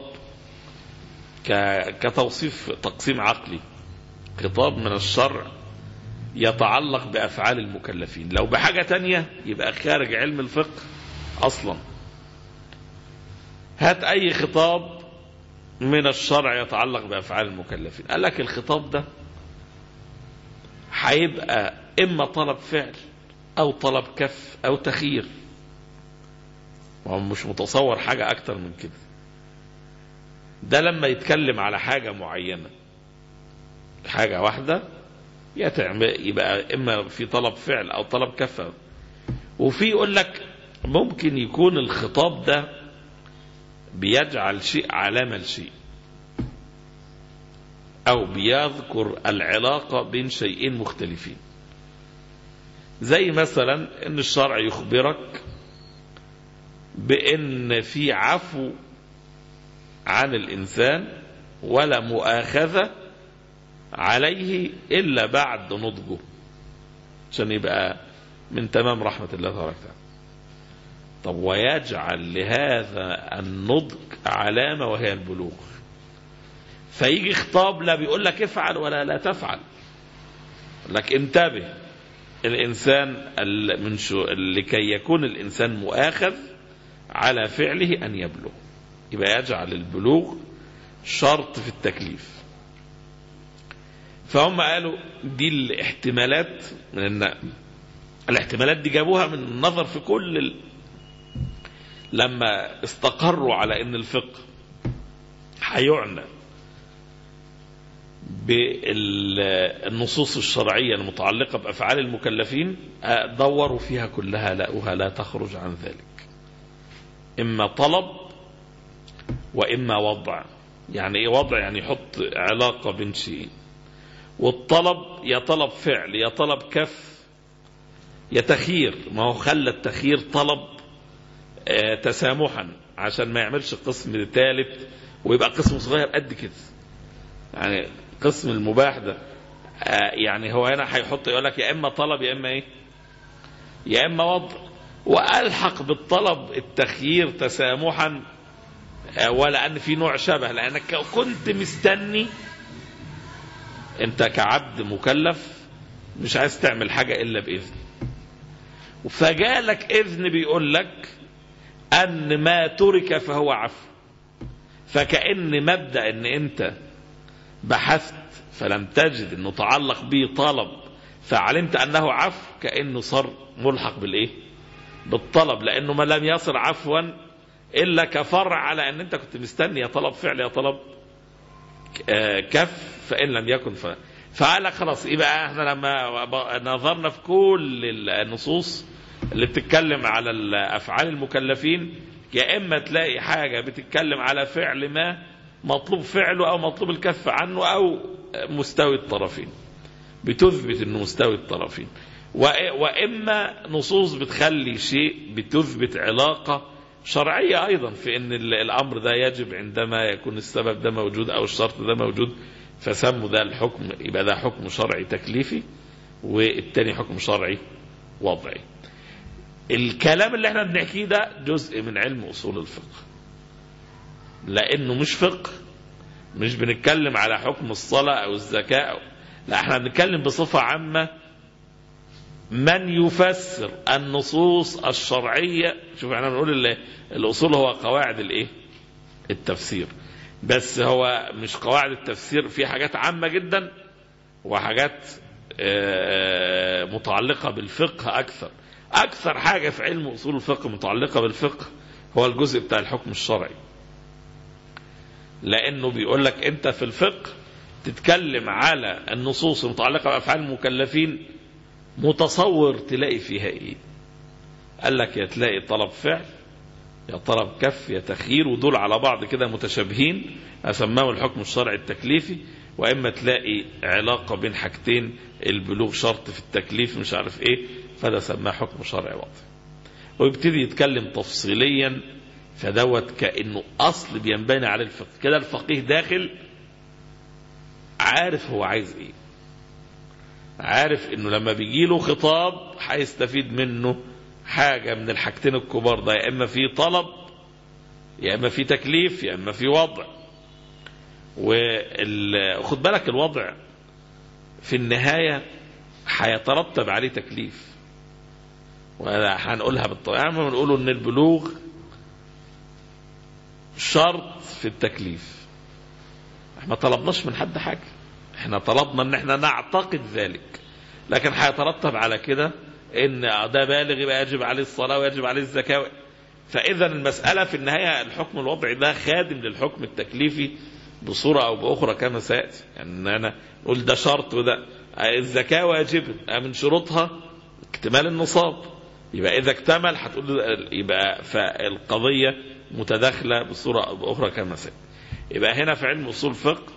كتوصيف تقسيم عقلي خطاب من الشرع يتعلق بأفعال المكلفين لو بحاجة تانية يبقى خارج علم الفقه أصلاً هات أي خطاب من الشرع يتعلق بأفعال المكلفين قال لك الخطاب ده هيبقى إما طلب فعل أو طلب كف أو تخير وهو مش متصور حاجة أكتر من كده ده لما يتكلم على حاجة معينة حاجة واحدة يبقى إما في طلب فعل أو طلب كف وفي يقول لك ممكن يكون الخطاب ده بيجعل شيء علامة لشيء أو بيذكر العلاقة بين شيئين مختلفين زي مثلا أن الشرع يخبرك بأن في عفو عن الإنسان ولا مؤاخذة عليه إلا بعد نضجه عشان يبقى من تمام رحمة الله تبارك وتعالى طب ويجعل لهذا النضج علامة وهي البلوغ فيجي خطاب لا بيقول لك افعل ولا لا تفعل لك انتبه الإنسان من شو لكي يكون الإنسان مؤاخذ على فعله أن يبلغ يبقى يجعل البلوغ شرط في التكليف فهم قالوا دي الاحتمالات من النقل الاحتمالات دي جابوها من النظر في كل ال... لما استقروا على ان الفقه هيعنى بالنصوص الشرعية المتعلقة بأفعال المكلفين دوروا فيها كلها لقوها لا تخرج عن ذلك إما طلب وإما وضع يعني إيه وضع يعني يحط علاقة بين شيء والطلب يا طلب فعل يا طلب كف يا تخيير ما هو خلى التخيير طلب آه تسامحا عشان ما يعملش قسم ثالث ويبقى قسم صغير قد كده يعني قسم المباح ده آه يعني هو هنا هيحط يقول لك يا اما طلب يا اما ايه يا اما وضع والحق بالطلب التخيير تسامحا آه ولا ان في نوع شبه لانك كنت مستني انت كعبد مكلف مش عايز تعمل حاجه الا باذن فجالك اذن بيقول لك ان ما ترك فهو عفو فكأن مبدأ ان انت بحثت فلم تجد انه تعلق به طلب فعلمت انه عفو كأنه صار ملحق بالايه بالطلب لانه ما لم يصل عفوا الا كفرع على ان انت كنت مستني يا طلب فعل يا طلب كف فان لم يكن ف فقال لك خلاص يبقى احنا لما ب- نظرنا في كل النصوص اللي بتتكلم على افعال المكلفين يا اما تلاقي حاجه بتتكلم على فعل ما مطلوب فعله او مطلوب الكف عنه او مستوي الطرفين بتثبت انه مستوي الطرفين و- واما نصوص بتخلي شيء بتثبت علاقه شرعيه ايضا في ان ال- الامر ده يجب عندما يكون السبب ده موجود او الشرط ده موجود فسموا ده الحكم يبقى ده حكم شرعي تكليفي والتاني حكم شرعي وضعي الكلام اللي احنا بنحكيه ده جزء من علم اصول الفقه لانه مش فقه مش بنتكلم على حكم الصلاه او الزكاه أو لا احنا بنتكلم بصفه عامه من يفسر النصوص الشرعيه شوف احنا بنقول ال- الاصول هو قواعد الايه التفسير بس هو مش قواعد التفسير في حاجات عامه جدا وحاجات آه، متعلقه بالفقه اكثر اكثر حاجه في علم اصول الفقه متعلقه بالفقه هو الجزء بتاع الحكم الشرعي لانه بيقول لك انت في الفقه تتكلم على النصوص المتعلقه بافعال المكلفين متصور تلاقي فيها ايه قال لك يا تلاقي طلب فعل يا طلب كف يا تخيير ودول على بعض كده متشابهين اسماه الحكم الشرعي التكليفي واما تلاقي علاقه بين حاجتين البلوغ شرط في التكليف مش عارف ايه فده سماه حكم شرعي واضح ويبتدي يتكلم تفصيليا فدوت كانه اصل بينبني على الفقه كده الفقيه داخل عارف هو عايز ايه عارف انه لما بيجي له خطاب هيستفيد منه حاجه من الحاجتين الكبار ده يا اما في طلب يا اما في تكليف يا اما في وضع وخد بالك الوضع في النهايه هيترتب عليه تكليف وهنقولها بالطريقه يعني بنقوله ان البلوغ شرط في التكليف احنا ما طلبناش من حد حاجه احنا طلبنا ان احنا نعتقد ذلك لكن هيترتب على كده ان ده بالغ يبقى يجب عليه الصلاه ويجب عليه الزكاه فاذا المساله في النهايه الحكم الوضعي ده خادم للحكم التكليفي بصوره او باخرى كما سياتي يعني ان انا نقول ده شرط وده الزكاه واجبه من شروطها اكتمال النصاب يبقى اذا اكتمل هتقول يبقى فالقضيه متداخله بصوره او باخرى كما سياتي يبقى هنا في علم اصول الفقه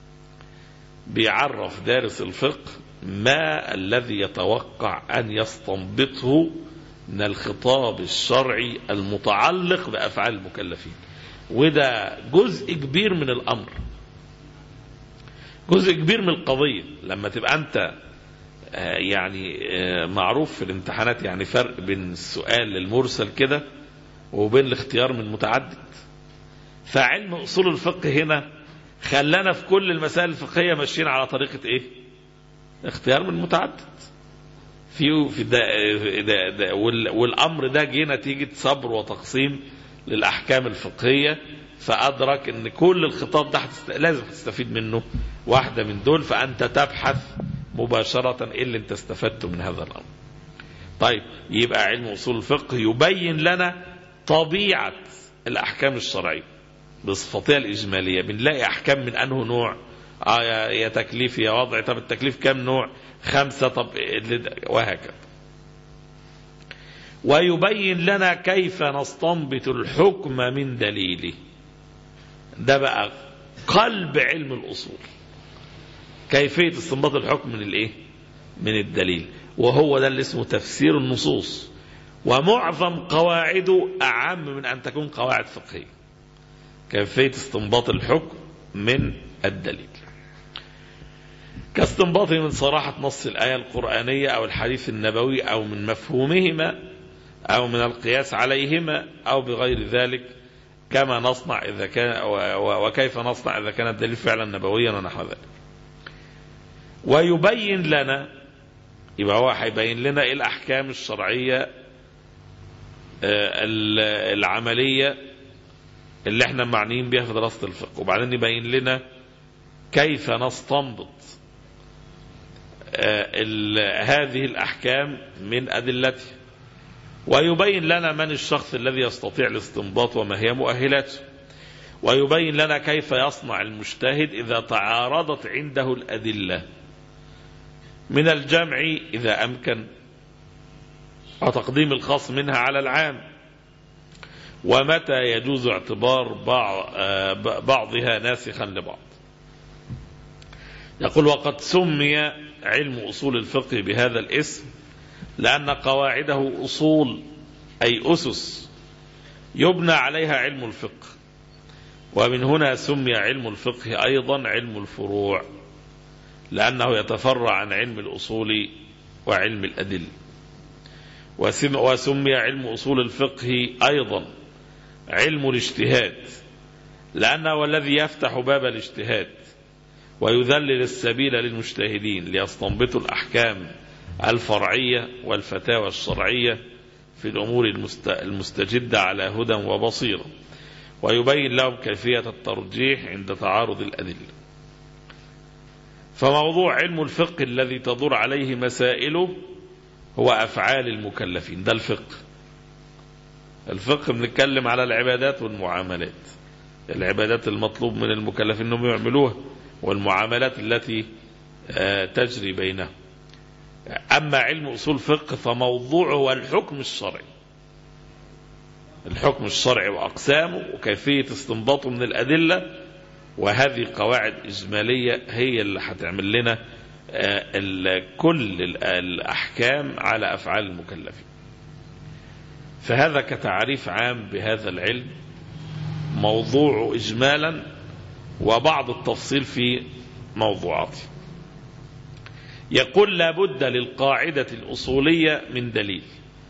بيعرف دارس الفقه ما الذي يتوقع ان يستنبطه من الخطاب الشرعي المتعلق بافعال المكلفين وده جزء كبير من الامر جزء كبير من القضيه لما تبقى انت آه، يعني آه، معروف في الامتحانات يعني فرق بين السؤال المرسل كده وبين الاختيار من متعدد فعلم اصول الفقه هنا خلانا في كل المسائل الفقهيه ماشيين على طريقه ايه؟ اختيار من متعدد. في في ده, ده, ده وال- والامر ده جه نتيجه صبر وتقسيم للاحكام الفقهيه فادرك ان كل الخطاب ده هتست... لازم تستفيد منه واحده من دول فانت تبحث مباشره ايه اللي انت استفدته من هذا الامر. طيب يبقى علم اصول الفقه يبين لنا طبيعه الاحكام الشرعيه. بصفتها الإجمالية بنلاقي أحكام من أنه نوع آه يا يا تكليف يا وضع طب التكليف كم نوع خمسة طب اللي- وهكذا ويبين لنا كيف نستنبط الحكم من دليله ده بقى قلب علم الأصول كيفية استنباط الحكم من الايه من الدليل وهو ده اللي اسمه تفسير النصوص ومعظم قواعده أعم من أن تكون قواعد فقهية كيفية استنباط الحكم من الدليل كاستنباطه من صراحة نص الآية القرآنية أو الحديث النبوي أو من مفهومهما أو من القياس عليهما أو بغير ذلك كما نصنع إذا كان وكيف نصنع إذا كان الدليل فعلا نبويا ونحو ذلك ويبين لنا يبقى هو هيبين لنا ايه الاحكام الشرعيه العمليه اللي احنا معنيين بيها في دراسه الفقه وبعدين يبين لنا كيف نستنبط هذه الاحكام من ادلتها ويبين لنا من الشخص الذي يستطيع الاستنباط وما هي مؤهلاته ويبين لنا كيف يصنع المجتهد اذا تعارضت عنده الادله من الجمع إذا أمكن وتقديم الخاص منها على العام ومتى يجوز اعتبار بعضها ناسخا لبعض يقول وقد سمي علم أصول الفقه بهذا الاسم لأن قواعده أصول أي أسس يبنى عليها علم الفقه ومن هنا سمي علم الفقه أيضا علم الفروع لأنه يتفرع عن علم الأصول وعلم الأدل وسمي علم أصول الفقه أيضا علم الاجتهاد لأنه هو الذي يفتح باب الاجتهاد ويذلل السبيل للمجتهدين ليستنبطوا الأحكام الفرعية والفتاوى الشرعية في الأمور المستجدة على هدى وبصيرة ويبين لهم كيفية الترجيح عند تعارض الأدلة فموضوع علم الفقه الذي تدور عليه مسائله هو أفعال المكلفين ده الفقه الفقه بنتكلم على العبادات والمعاملات العبادات المطلوب من المكلفين انهم يعملوها والمعاملات التي تجري بينهم أما علم أصول الفقه فموضوعه هو الحكم الشرعي الحكم الشرعي وأقسامه وكيفية استنباطه من الأدلة وهذه قواعد إجمالية هي اللي هتعمل لنا كل الأحكام على أفعال المكلفين فهذا كتعريف عام بهذا العلم موضوع إجمالا وبعض التفصيل في موضوعاته يقول لابد للقاعدة الأصولية من دليل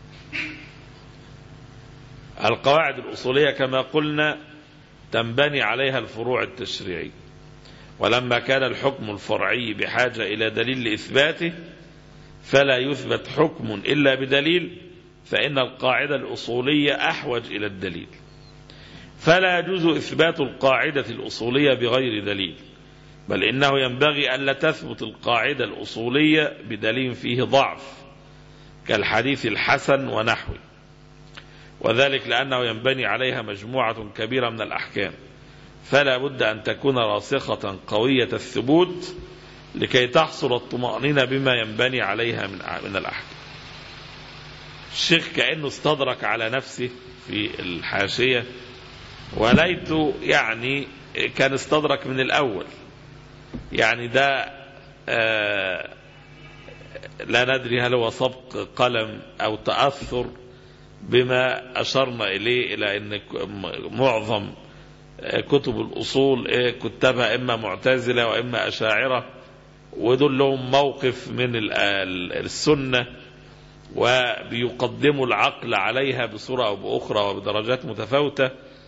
القواعد الأصولية كما قلنا تنبني عليها الفروع التشريعية ولما كان الحكم الفرعي بحاجة إلى دليل لإثباته فلا يثبت حكم إلا بدليل فإن القاعدة الأصولية أحوج إلى الدليل فلا يجوز إثبات القاعدة الأصولية بغير دليل بل إنه ينبغي ألا تثبت القاعدة الأصولية بدليل فيه ضعف كالحديث الحسن ونحوه وذلك لأنه ينبني عليها مجموعة كبيرة من الأحكام فلا بد أن تكون راسخة قوية الثبوت لكي تحصل الطمأنينة بما ينبني عليها من من الأحكام الشيخ كأنه استدرك على نفسه في الحاشية وليت يعني كان استدرك من الأول يعني ده آه لا ندري هل هو سبق قلم أو تأثر بما أشرنا إليه إلى أن معظم كتب الأصول كتبها إما معتزلة وإما أشاعرة ودول لهم موقف من السنة وبيقدموا العقل عليها بصورة أو بأخرى وبدرجات متفاوتة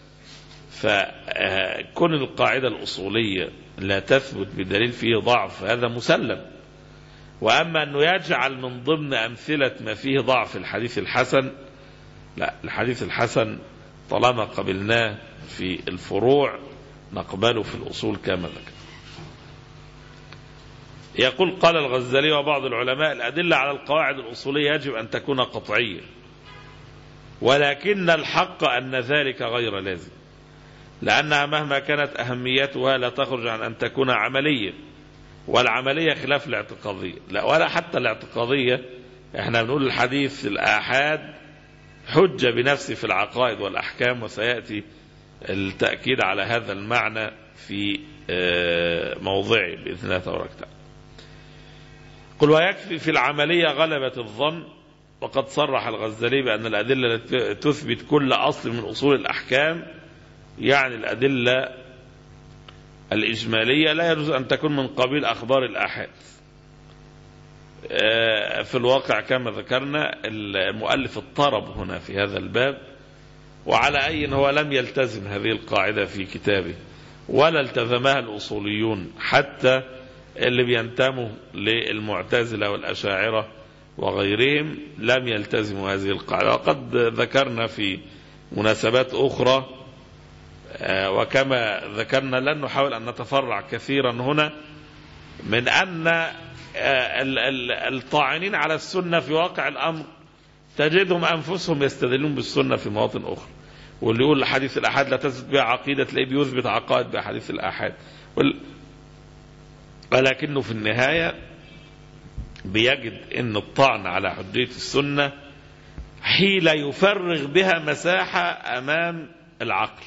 فكون القاعدة الأصولية لا تثبت بدليل فيه ضعف هذا مسلم وأما أنه يجعل من ضمن أمثلة ما فيه ضعف الحديث الحسن لا الحديث الحسن طالما قبلناه في الفروع نقبله في الأصول كما ذكر يقول قال الغزالي وبعض العلماء الأدلة على القواعد الأصولية يجب أن تكون قطعية ولكن الحق أن ذلك غير لازم لأنها مهما كانت أهميتها لا تخرج عن أن تكون عملية والعملية خلاف الاعتقادية لا ولا حتى الاعتقادية احنا بنقول الحديث الآحاد حجة بنفسه في العقائد والأحكام وسيأتي التأكيد على هذا المعنى في موضعه بإذن الله تبارك وتعالى قل ويكفي في العملية غلبة الظن وقد صرح الغزالي بأن الأدلة التي تثبت كل أصل من أصول الأحكام يعني الأدلة الإجمالية لا يجوز أن تكون من قبيل أخبار الآحاد في الواقع كما ذكرنا المؤلف اضطرب هنا في هذا الباب وعلى أي هو لم يلتزم هذه القاعدة في كتابه ولا التزمها الأصوليون حتى اللي بينتموا للمعتزلة والأشاعرة وغيرهم لم يلتزموا هذه القاعدة وقد ذكرنا في مناسبات أخرى وكما ذكرنا لن نحاول أن نتفرع كثيرا هنا من أن الطاعنين على السنة في واقع الأمر تجدهم أنفسهم يستدلون بالسنة في مواطن أخرى واللي يقول حديث الأحاد لا تثبت بها عقيدة تلاقيه بيثبت عقائد بأحاديث الأحاد ولكنه في النهاية بيجد ان الطعن على حجية السنة حيلة يفرغ بها مساحة امام العقل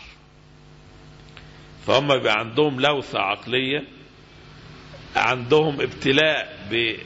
فهم بيبقى عندهم لوثة عقلية عندهم ابتلاء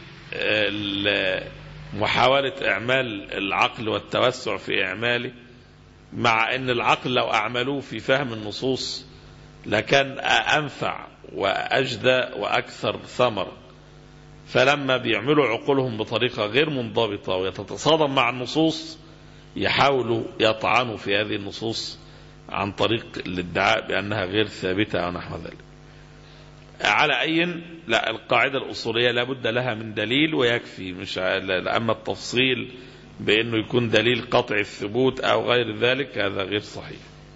بمحاولة اعمال العقل والتوسع في اعماله مع ان العقل لو اعملوه في فهم النصوص لكان انفع واجدى واكثر ثمرة فلما بيعملوا عقولهم بطريقة غير منضبطة ويتتصادم مع النصوص يحاولوا يطعنوا في هذه النصوص عن طريق الادعاء بأنها غير ثابتة أو نحو ذلك على أي لا القاعدة الأصولية لابد لها من دليل ويكفي مش أما التفصيل بأنه يكون دليل قطع الثبوت أو غير ذلك هذا غير صحيح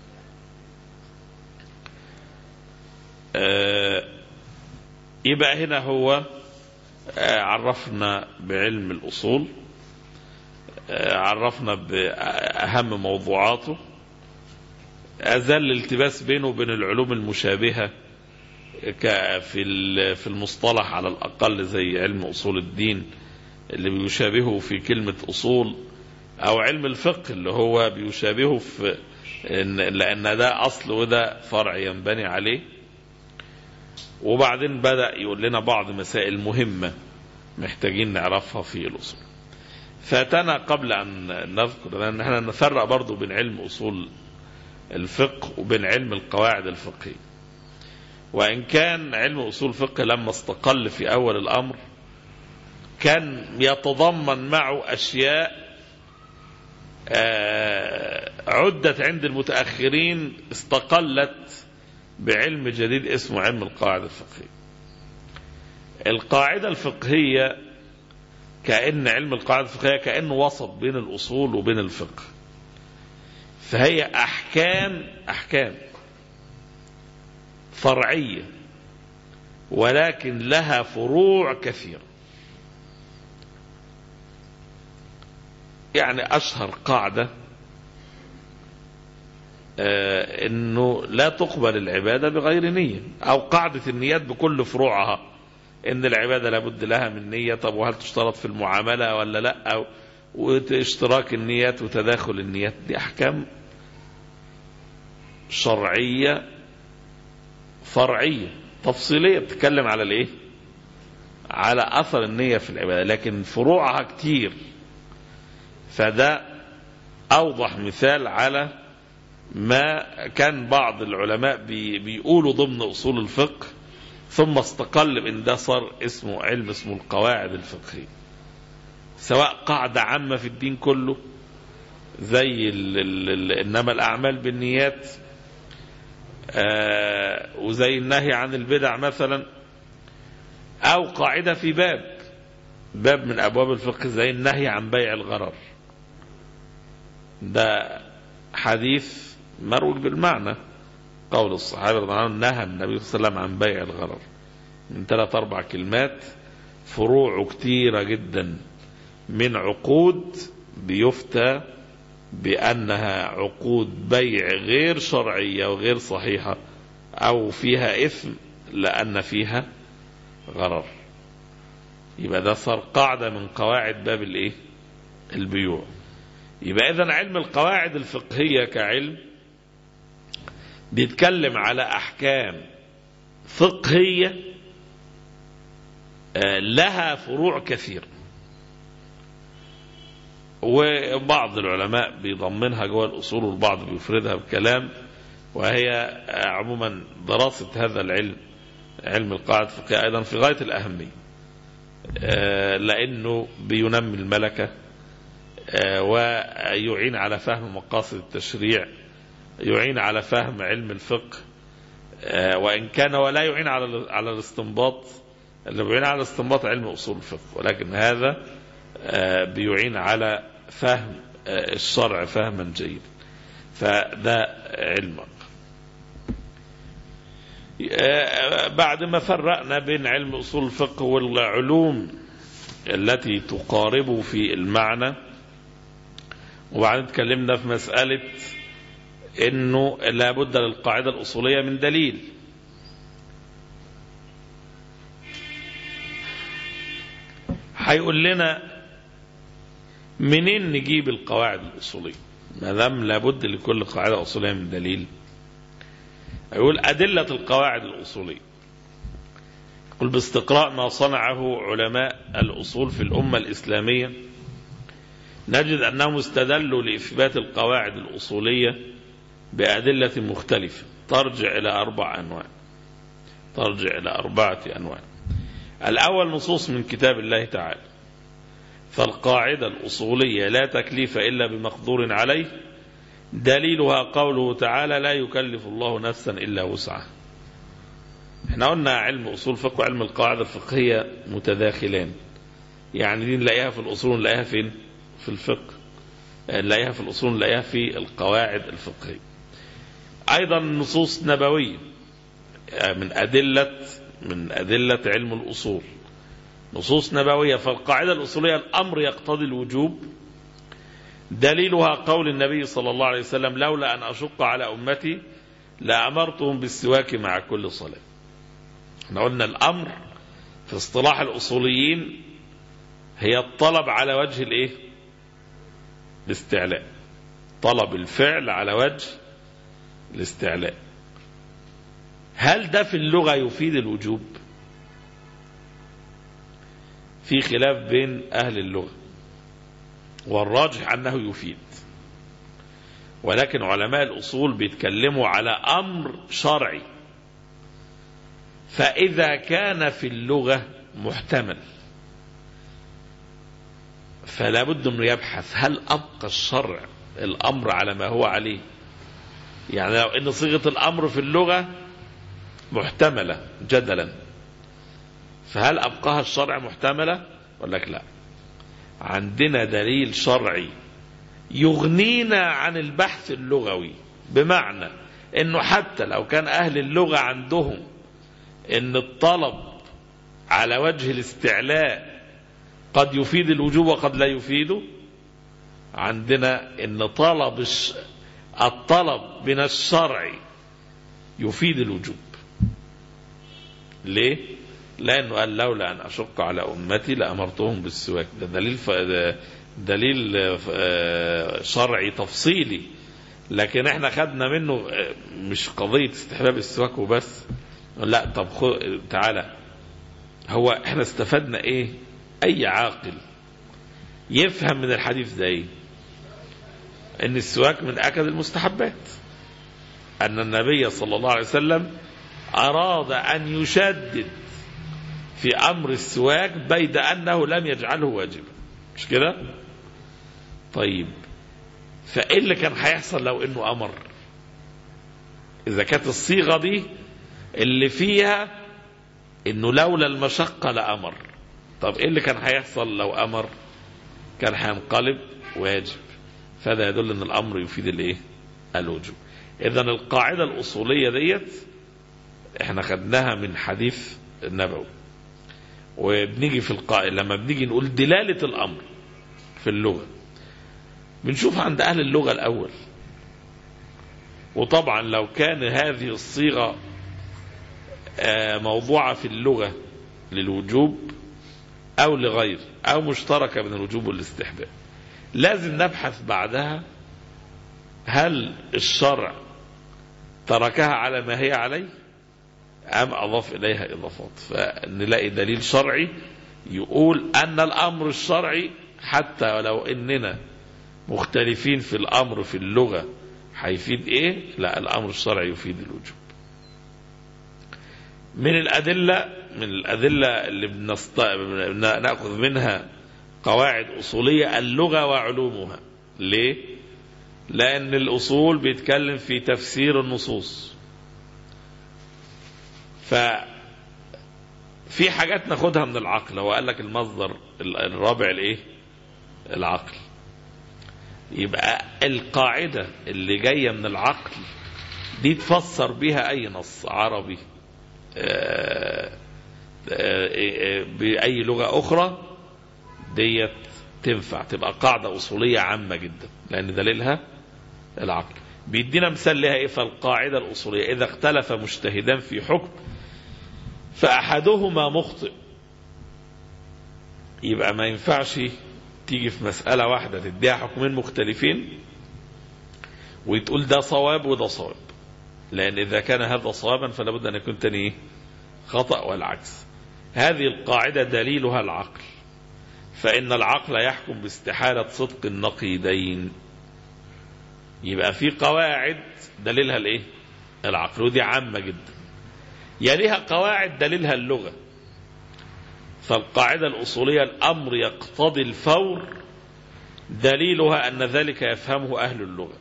آه يبقى هنا هو آه عرفنا بعلم الأصول آه عرفنا بأهم موضوعاته أزال الالتباس بينه وبين العلوم المشابهة في في المصطلح على الأقل زي علم أصول الدين اللي بيشابهه في كلمة أصول أو علم الفقه اللي هو بيشابهه في إن لأن ده أصل وده فرع ينبني عليه وبعدين بدأ يقول لنا بعض مسائل مهمة محتاجين نعرفها في الأصول فاتنا قبل أن نذكر لأن احنا نفرق برضو بين علم أصول الفقه وبين علم القواعد الفقهية وإن كان علم أصول الفقه لما استقل في أول الأمر كان يتضمن معه أشياء عدت عند المتأخرين استقلت بعلم جديد اسمه علم القواعد الفقهية القاعدة الفقهية كأن علم القواعد الفقهية كأنه وسط بين الأصول وبين الفقه فهي أحكام أحكام فرعية ولكن لها فروع كثيرة يعني أشهر قاعدة آه انه لا تقبل العبادة بغير نية او قاعدة النيات بكل فروعها ان العبادة لابد لها من نية طب وهل تشترط في المعاملة ولا لا او واشتراك النيات وتداخل النيات دي احكام شرعية فرعية تفصيلية بتتكلم على الايه على اثر النية في العبادة لكن فروعها كتير فده اوضح مثال على ما كان بعض العلماء بي بيقولوا ضمن اصول الفقه ثم استقل بان ده صار اسمه علم اسمه القواعد الفقهيه سواء قاعده عامه في الدين كله زي ال ال ال انما الاعمال بالنيات آه وزي النهي عن البدع مثلا او قاعده في باب باب من ابواب الفقه زي النهي عن بيع الغرر ده حديث مروج بالمعنى قول الصحابة رضي الله عنهم نهى النبي صلى الله عليه وسلم عن بيع الغرر من ثلاث أربع كلمات فروع كتيرة جدا من عقود بيفتى بأنها عقود بيع غير شرعية وغير صحيحة أو فيها إثم لأن فيها غرر يبقى ده صار قاعدة من قواعد باب الإيه؟ البيوع يبقى إذا علم القواعد الفقهية كعلم بيتكلم على أحكام فقهية لها فروع كثيرة وبعض العلماء بيضمنها جوه الأصول والبعض بيفردها بكلام وهي عموما دراسة هذا العلم علم القواعد الفقهية أيضا في غاية الأهمية لأنه بينمي الملكة ويعين على فهم مقاصد التشريع يعين على فهم علم الفقه وإن كان ولا يعين على على الاستنباط اللي بيعين على الاستنباط علم أصول الفقه ولكن هذا بيعين على فهم الشرع فهما جيدا فده علم بعد ما فرقنا بين علم أصول الفقه والعلوم التي تقاربه في المعنى وبعدين اتكلمنا في مسألة انه لابد للقاعدة الأصولية من دليل هيقول لنا منين نجيب القواعد الأصولية ما دام لابد لكل قاعدة أصولية من دليل يقول أدلة القواعد الأصولية يقول باستقراء ما صنعه علماء الأصول في الأمة الإسلامية نجد أنهم استدلوا لإثبات القواعد الأصولية بأدلة مختلفة ترجع إلى أربع أنواع ترجع إلى أربعة أنواع الأول نصوص من كتاب الله تعالى فالقاعدة الأصولية لا تكليف إلا بمقدور عليه دليلها قوله تعالى لا يكلف الله نفسا إلا وسعها احنا قلنا علم أصول فقه وعلم القاعدة الفقهية متداخلان يعني دي نلاقيها في الأصول نلاقيها فين في الفقه نلاقيها في الأصول نلاقيها في القواعد الفقهية أيضا نصوص نبوية من أدلة من أدلة علم الأصول نصوص نبوية فالقاعدة الأصولية الأمر يقتضي الوجوب دليلها قول النبي صلى الله عليه وسلم لولا أن أشق على أمتي لأمرتهم بالسواك مع كل صلاة احنا قلنا الأمر في اصطلاح الأصوليين هي الطلب على وجه الايه الاستعلاء طلب الفعل على وجه الاستعلاء هل ده في اللغة يفيد الوجوب في خلاف بين أهل اللغة والراجح أنه يفيد ولكن علماء الأصول بيتكلموا على أمر شرعي فإذا كان في اللغة محتمل فلا بد أنه يبحث هل أبقى الشرع الأمر على ما هو عليه يعني لو أن صيغة الأمر في اللغة محتملة جدلا فهل أبقاها الشرع محتملة ولا لك لا عندنا دليل شرعي يغنينا عن البحث اللغوي بمعنى انه حتى لو كان اهل اللغة عندهم ان الطلب على وجه الاستعلاء قد يفيد الوجوب وقد لا يفيده عندنا ان طلب الطلب من الشرع يفيد الوجوب ليه لانه قال لولا ان اشق على امتي لامرتهم بالسواك ده دليل ف... ده دليل شرعي تفصيلي لكن احنا خدنا منه مش قضيه استحباب السواك وبس لا طب خو... تعالى هو احنا استفدنا ايه اي عاقل يفهم من الحديث ده ايه ان السواك من اكد المستحبات ان النبي صلى الله عليه وسلم اراد ان يشدد في امر السواك بيد انه لم يجعله واجبا مش كده طيب فايه اللي كان هيحصل لو انه امر اذا كانت الصيغه دي اللي فيها انه لولا المشقه لامر طب ايه اللي كان هيحصل لو امر كان هينقلب واجب فهذا يدل ان الامر يفيد الايه الوجوب اذا القاعده الاصوليه ديت احنا خدناها من حديث النبوي وبنيجي في القائل لما بنيجي نقول دلاله الامر في اللغه بنشوف عند اهل اللغه الاول وطبعا لو كان هذه الصيغه موضوعه في اللغه للوجوب او لغير او مشتركه بين الوجوب والاستحباب لازم نبحث بعدها هل الشرع تركها على ما هي عليه أم أضاف إليها إضافات فنلاقي دليل شرعي يقول أن الأمر الشرعي حتى ولو إننا مختلفين في الأمر في اللغة هيفيد إيه لا الأمر الشرعي يفيد الوجوب من الأدلة من الأدلة اللي بنست... نأخذ منها قواعد أصولية اللغة وعلومها ليه لأن الأصول بيتكلم في تفسير النصوص ف في حاجات ناخدها من العقل هو قال لك المصدر الرابع الايه العقل يبقى القاعدة اللي جاية من العقل دي تفسر بيها أي نص عربي بأي لغة أخرى ديت تنفع تبقى قاعدة أصولية عامة جدا لأن دليلها العقل بيدينا مثال لها إيه فالقاعدة الأصولية إذا اختلف مجتهدان في حكم فأحدهما مخطئ يبقى ما ينفعش تيجي في مسألة واحدة تديها حكمين مختلفين وتقول ده صواب وده صواب لأن إذا كان هذا صوابا فلا بد أن يكون تاني إيه؟ خطأ والعكس هذه القاعدة دليلها العقل فإن العقل يحكم باستحالة صدق النقيضين يبقى في قواعد دليلها الايه العقل ودي عامة جدا يليها قواعد دليلها اللغة فالقاعدة الأصولية الأمر يقتضي الفور دليلها أن ذلك يفهمه أهل اللغة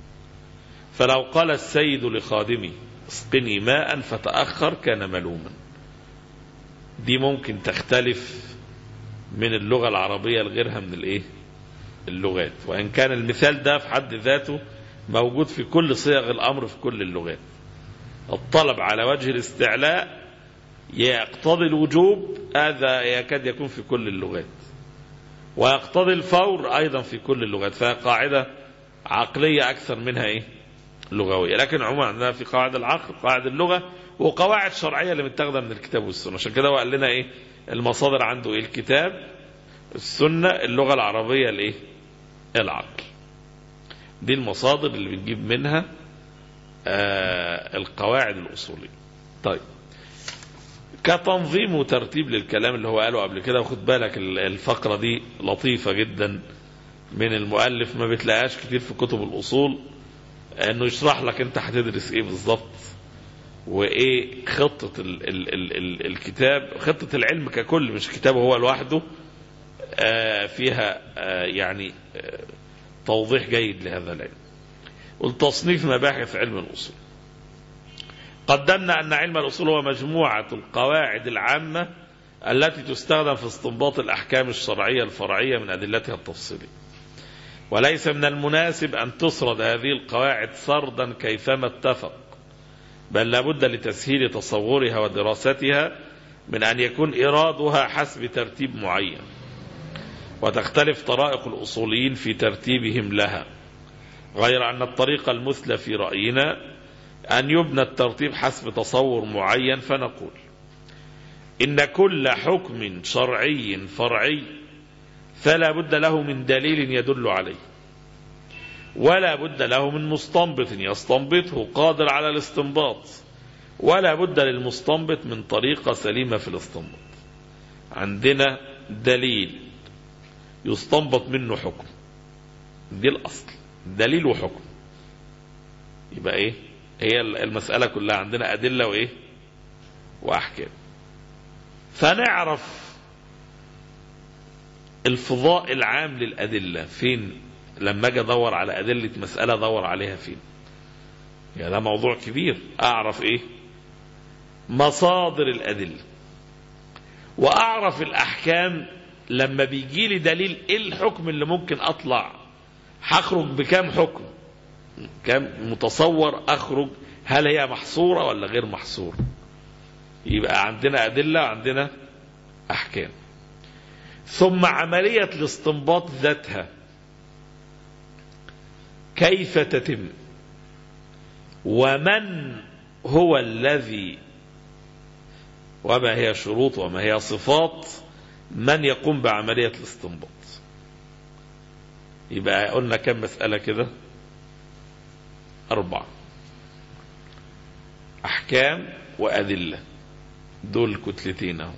فلو قال السيد لخادمه اسقني ماء فتأخر كان ملوما دي ممكن تختلف من اللغة العربية لغيرها من الايه اللغات وإن كان المثال ده في حد ذاته موجود في كل صيغ الأمر في كل اللغات الطلب على وجه الاستعلاء يقتضي الوجوب هذا يكاد يكون في كل اللغات ويقتضي الفور أيضا في كل اللغات فهي قاعدة عقلية أكثر منها إيه لغوية لكن عموما عندنا في قواعد العقل قواعد اللغة وقواعد شرعية اللي متاخده من الكتاب والسنة عشان كده هو قال لنا إيه المصادر عنده إيه الكتاب السنة اللغة العربية الإيه العقل دي المصادر اللي بنجيب منها آه القواعد الأصولية طيب كتنظيم وترتيب للكلام اللي هو قاله قبل كده وخد بالك الفقرة دي لطيفة جدا من المؤلف ما بتلاقيهاش كتير في كتب الأصول انه يشرح لك انت هتدرس ايه بالظبط وايه خطة ال ال ال ال الكتاب خطة العلم ككل مش كتابه هو لوحده آه فيها آه يعني آه توضيح جيد لهذا العلم والتصنيف مباحث علم الأصول قدمنا أن علم الأصول هو مجموعة القواعد العامة التي تستخدم في استنباط الأحكام الشرعية الفرعية من أدلتها التفصيلية وليس من المناسب أن تسرد هذه القواعد سردا كيفما اتفق بل لابد لتسهيل تصورها ودراستها من أن يكون إرادها حسب ترتيب معين وتختلف طرائق الأصوليين في ترتيبهم لها غير أن الطريقة المثلى في رأينا أن يبنى الترتيب حسب تصور معين فنقول إن كل حكم شرعي فرعي فلا بد له من دليل يدل عليه ولا بد له من مستنبط يستنبطه قادر على الاستنباط ولا بد للمستنبط من طريقة سليمة في الاستنباط عندنا دليل يستنبط منه حكم دي الأصل دليل وحكم يبقى ايه هي المسألة كلها عندنا أدلة وإيه وأحكام فنعرف الفضاء العام للأدلة فين لما أجي أدور على أدلة مسألة أدور عليها فين يعني ده موضوع كبير أعرف إيه مصادر الأدلة وأعرف الأحكام لما بيجي لي دليل إيه الحكم اللي ممكن أطلع هخرج بكام حكم كم متصور أخرج هل هي محصورة ولا غير محصورة يبقى عندنا أدلة عندنا أحكام ثم عملية الاستنباط ذاتها كيف تتم ومن هو الذي وما هي شروط وما هي صفات من يقوم بعملية الاستنباط يبقى قلنا كم مسألة كده أربعة أحكام وأدلة دول كتلتين اهو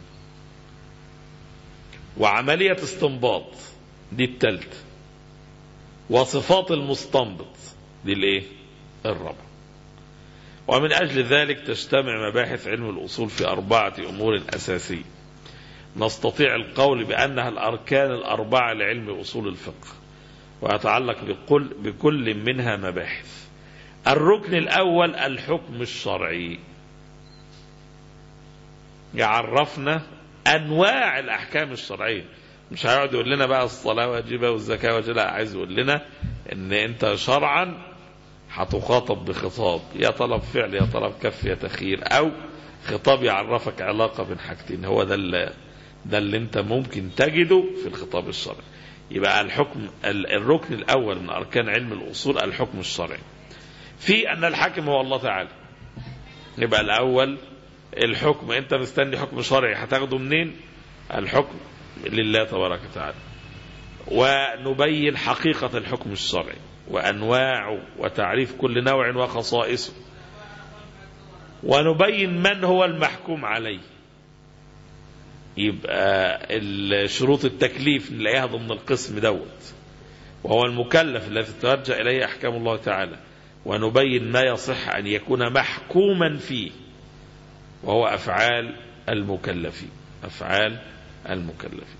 وعملية استنباط دي التالتة وصفات المستنبط دي الايه الرابعة ومن أجل ذلك تجتمع مباحث علم الأصول في أربعة أمور أساسية نستطيع القول بأنها الأركان الأربعة لعلم أصول الفقه ويتعلق بكل, بكل منها مباحث الركن الأول الحكم الشرعي يعرفنا أنواع الأحكام الشرعية مش هيقعد يقول لنا بقى الصلاة واجبة والزكاة واجبة لا عايز يقول لنا إن أنت شرعا هتخاطب بخطاب يا طلب فعل يا طلب كف يا تخير أو خطاب يعرفك علاقة بين حاجتين هو ده اللي ده اللي أنت ممكن تجده في الخطاب الشرعي يبقى الحكم الركن الأول من أركان علم الأصول الحكم الشرعي في أن الحاكم هو الله تعالى يبقى الأول الحكم أنت مستني حكم شرعي هتاخده منين الحكم لله تبارك وتعالى ونبين حقيقة الحكم الشرعي وأنواعه وتعريف كل نوع وخصائصه ونبين من هو المحكوم عليه يبقى شروط التكليف نلاقيها ضمن القسم دوت وهو المكلف الذي ترجع إليه أحكام الله تعالى ونبين ما يصح أن يكون محكوما فيه وهو أفعال المكلفين أفعال المكلفين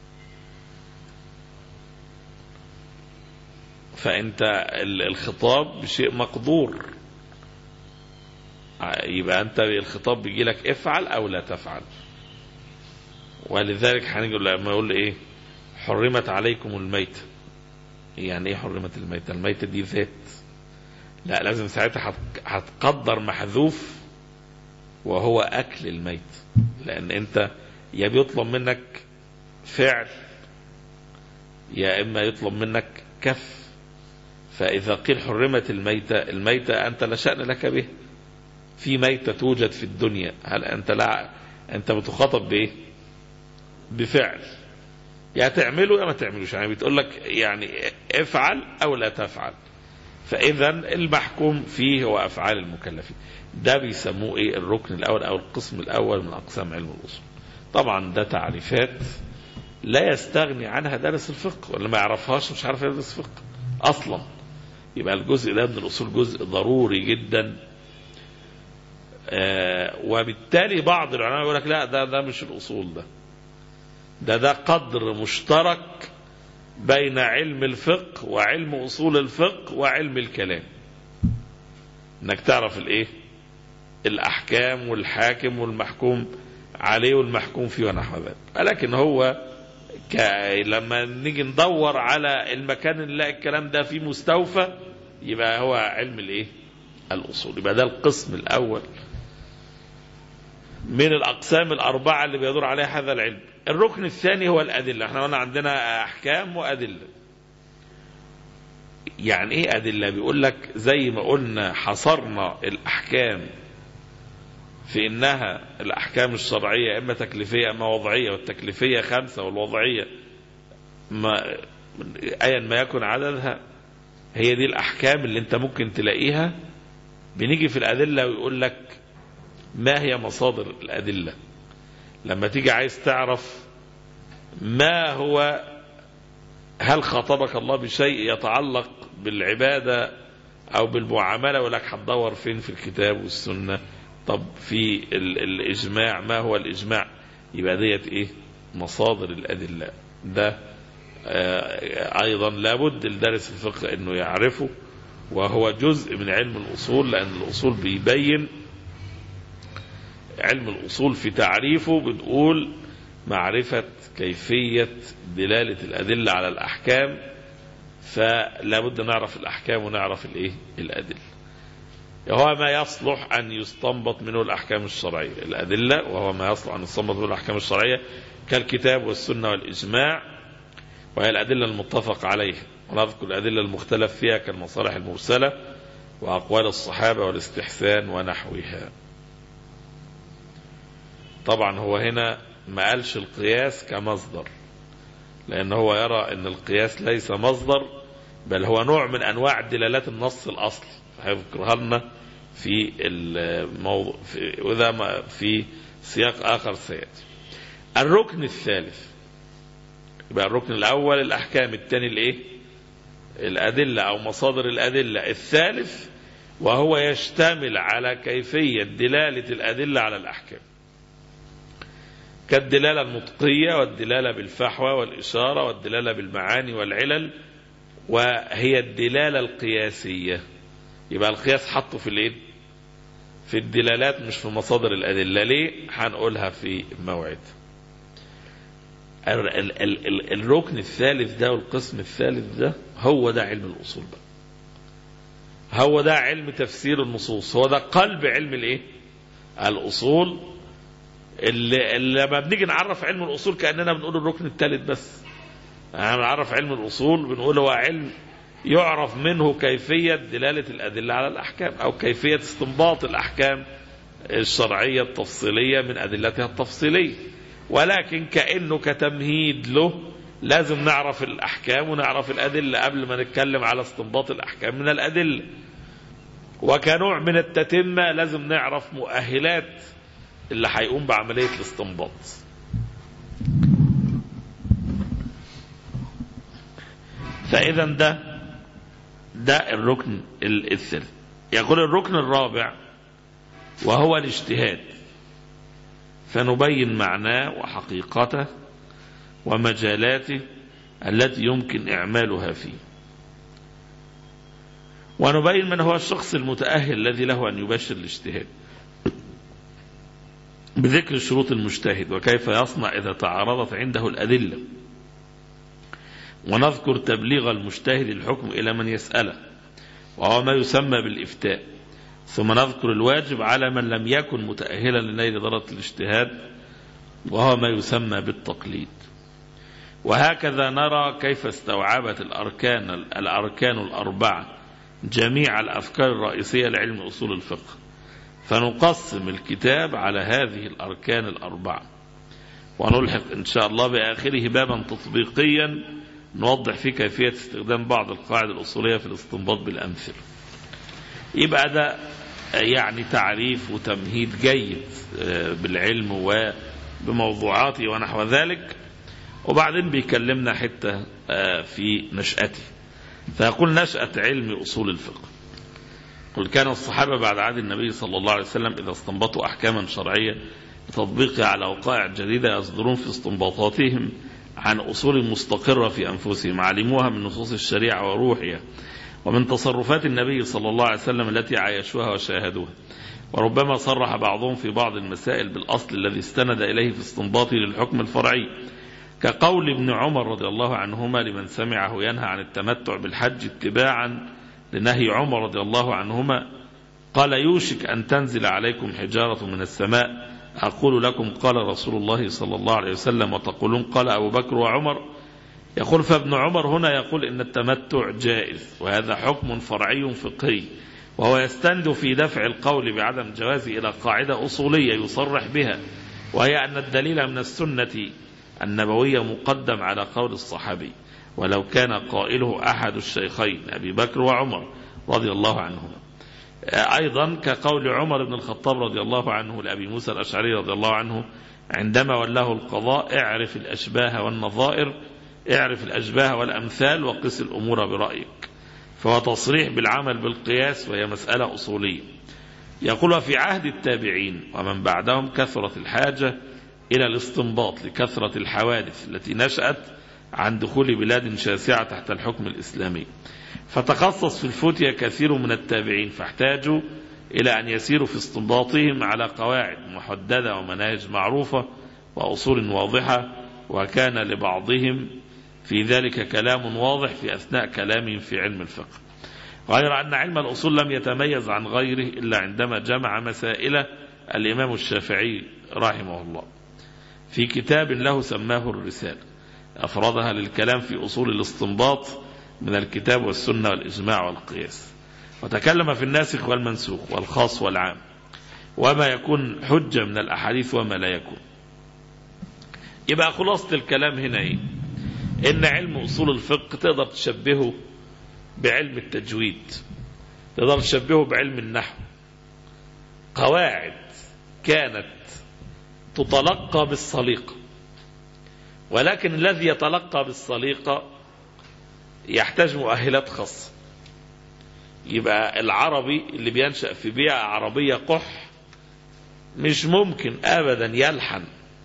فأنت الخطاب بشيء مقدور يبقى أنت الخطاب بيجي لك افعل أو لا تفعل ولذلك هنيجي لما يقول إيه حرمت عليكم الميتة يعني إيه حرمت الميتة الميتة دي ذات لا لازم ساعتها هتقدر محذوف وهو أكل الميت لأن أنت يا بيطلب منك فعل يا إما يطلب منك كف فإذا قيل حرمت الميتة الميتة أنت لا شأن لك به في ميتة توجد في الدنيا هل أنت لا أنت بتخاطب بإيه بفعل يا تعمله يا ما تعملوش يعني بتقول لك يعني افعل أو لا تفعل فإذا المحكوم فيه هو أفعال المكلفين ده بيسموه إيه الركن الأول أو القسم الأول من أقسام علم الأصول طبعا ده تعريفات لا يستغني عنها دارس الفقه واللي ما يعرفهاش مش عارف يدرس فقه أصلا يبقى الجزء ده من الأصول جزء ضروري جدا آه وبالتالي بعض العلماء يقول لك لا ده ده مش الأصول ده ده ده قدر مشترك بين علم الفقه وعلم أصول الفقه وعلم الكلام انك تعرف الايه الاحكام والحاكم والمحكوم عليه والمحكوم فيه ونحو ذلك لكن هو ك... لما نيجي ندور على المكان اللي نلاقي الكلام ده فيه مستوفى يبقى هو علم الايه الاصول يبقى ده القسم الاول من الاقسام الاربعه اللي بيدور عليها هذا العلم الركن الثاني هو الادله احنا قلنا عندنا احكام وادله يعني ايه ادله بيقول لك زي ما قلنا حصرنا الاحكام في انها الاحكام الشرعيه اما تكليفيه اما وضعيه والتكليفيه خمسه والوضعيه ما ايا ما يكن عددها هي دي الاحكام اللي انت ممكن تلاقيها بنيجي في الادله ويقول لك ما هي مصادر الادله لما تيجي عايز تعرف ما هو هل خاطبك الله بشيء يتعلق بالعبادة أو بالمعاملة ولك هتدور فين في الكتاب والسنة طب في ال الإجماع ما هو الإجماع يبقى ديت إيه مصادر الأدلة ده آه أيضا لابد لدارس الفقه أنه يعرفه وهو جزء من علم الأصول لأن الأصول بيبين علم الأصول في تعريفه بنقول معرفة كيفية دلالة الأدلة على الأحكام فلا بد نعرف الأحكام ونعرف الإيه الأدلة وهو ما يصلح أن يستنبط منه الأحكام الشرعية الأدلة وهو ما يصلح أن يستنبط منه الأحكام الشرعية كالكتاب والسنة والإجماع وهي الأدلة المتفق عليها ونذكر الأدلة المختلف فيها كالمصالح المرسلة وأقوال الصحابة والاستحسان ونحوها طبعا هو هنا ما قالش القياس كمصدر لأن هو يرى أن القياس ليس مصدر بل هو نوع من أنواع دلالات النص الأصلي هيذكرها لنا في الموضوع في وذا ما في سياق آخر سيأتي الركن الثالث يبقى الركن الأول الأحكام الثاني الإيه الأدلة أو مصادر الأدلة الثالث وهو يشتمل على كيفية دلالة الأدلة على الأحكام كالدلالة النطقية والدلالة بالفحوى والإشارة والدلالة بالمعاني والعلل وهي الدلالة القياسية يبقى القياس حطه في الايه في الدلالات مش في مصادر الأدلة ليه هنقولها في موعد ال ال ال ال الركن الثالث ده والقسم الثالث ده هو ده علم الأصول بقى هو ده علم تفسير النصوص هو ده قلب علم الايه الأصول اللي, اللي لما بنيجي نعرف علم الأصول كأننا بنقول الركن الثالث بس يعني بنعرف علم الأصول بنقول هو علم يعرف منه كيفية دلالة الأدلة على الأحكام أو كيفية استنباط الأحكام الشرعية التفصيلية من أدلتها التفصيلية ولكن كأنه كتمهيد له لازم نعرف الأحكام ونعرف الأدلة قبل ما نتكلم على استنباط الأحكام من الأدلة وكنوع من التتمة لازم نعرف مؤهلات اللي هيقوم بعملية الاستنباط فإذا ده ده الركن الثالث يقول الركن الرابع وهو الاجتهاد فنبين معناه وحقيقته ومجالاته التي يمكن إعمالها فيه ونبين من هو الشخص المتأهل الذي له أن يبشر الاجتهاد بذكر شروط المجتهد وكيف يصنع إذا تعارضت عنده الأدلة ونذكر تبليغ المجتهد الحكم إلى من يسأله وهو ما يسمى بالإفتاء ثم نذكر الواجب على من لم يكن متأهلا لنيل درجة الاجتهاد وهو ما يسمى بالتقليد وهكذا نرى كيف استوعبت الأركان الأركان الأربعة جميع الأفكار الرئيسية لعلم أصول الفقه فنقسم الكتاب على هذه الأركان الأربعة ونلحق إن شاء الله بآخره بابا تطبيقيا نوضح فيه كيفية استخدام بعض القواعد الأصولية في الاستنباط بالأمثلة يبقى ده يعني تعريف وتمهيد جيد بالعلم وبموضوعاته ونحو ذلك وبعدين بيكلمنا حتة في نشأته فيقول نشأة علم أصول الفقه قل كان الصحابة بعد عهد النبي صلى الله عليه وسلم إذا استنبطوا أحكاما شرعية لتطبيقها على وقائع جديدة يصدرون في استنباطاتهم عن أصول مستقرة في أنفسهم علموها من نصوص الشريعة وروحها ومن تصرفات النبي صلى الله عليه وسلم التي عايشوها وشاهدوها وربما صرح بعضهم في بعض المسائل بالأصل الذي استند إليه في استنباطه للحكم الفرعي كقول ابن عمر رضي الله عنهما لمن سمعه ينهى عن التمتع بالحج اتباعا لنهي عمر رضي الله عنهما قال يوشك أن تنزل عليكم حجارة من السماء أقول لكم قال رسول الله صلى الله عليه وسلم وتقولون قال أبو بكر وعمر يقول فابن عمر هنا يقول إن التمتع جائز وهذا حكم فرعي فقهي وهو يستند في دفع القول بعدم جوازه إلى قاعدة أصولية يصرح بها وهي أن الدليل من السنة النبوية مقدم على قول الصحابي ولو كان قائله أحد الشيخين أبي بكر وعمر رضي الله عنهما أيضا كقول عمر بن الخطاب رضي الله عنه لأبي موسى الأشعري رضي الله عنه عندما ولاه القضاء اعرف الأشباه والنظائر اعرف الأشباه والأمثال وقس الأمور برأيك فهو تصريح بالعمل بالقياس وهي مسألة أصولية يقول في عهد التابعين ومن بعدهم كثرت الحاجة إلى الاستنباط لكثرة الحوادث التي نشأت عن دخول بلاد شاسعة تحت الحكم الإسلامي فتخصص في الفتية كثير من التابعين فاحتاجوا إلى أن يسيروا في استنباطهم على قواعد محددة ومناهج معروفة وأصول واضحة وكان لبعضهم في ذلك كلام واضح في أثناء كلامهم في علم الفقه غير أن علم الأصول لم يتميز عن غيره إلا عندما جمع مسائل الإمام الشافعي رحمه الله في كتاب له سماه الرسالة أفردها للكلام في أصول الاستنباط من الكتاب والسنة والإجماع والقياس وتكلم في الناسخ والمنسوخ والخاص والعام وما يكون حجة من الأحاديث وما لا يكون يبقى خلاصة الكلام هنا إيه إن علم أصول الفقه تقدر تشبهه بعلم التجويد تقدر تشبهه بعلم النحو قواعد كانت تتلقى بالسليقة ولكن الذي يتلقى بالسليقة يحتاج مؤهلات خاصة يبقى العربي اللي بينشأ في بيئة عربية قح مش ممكن أبدا يلحن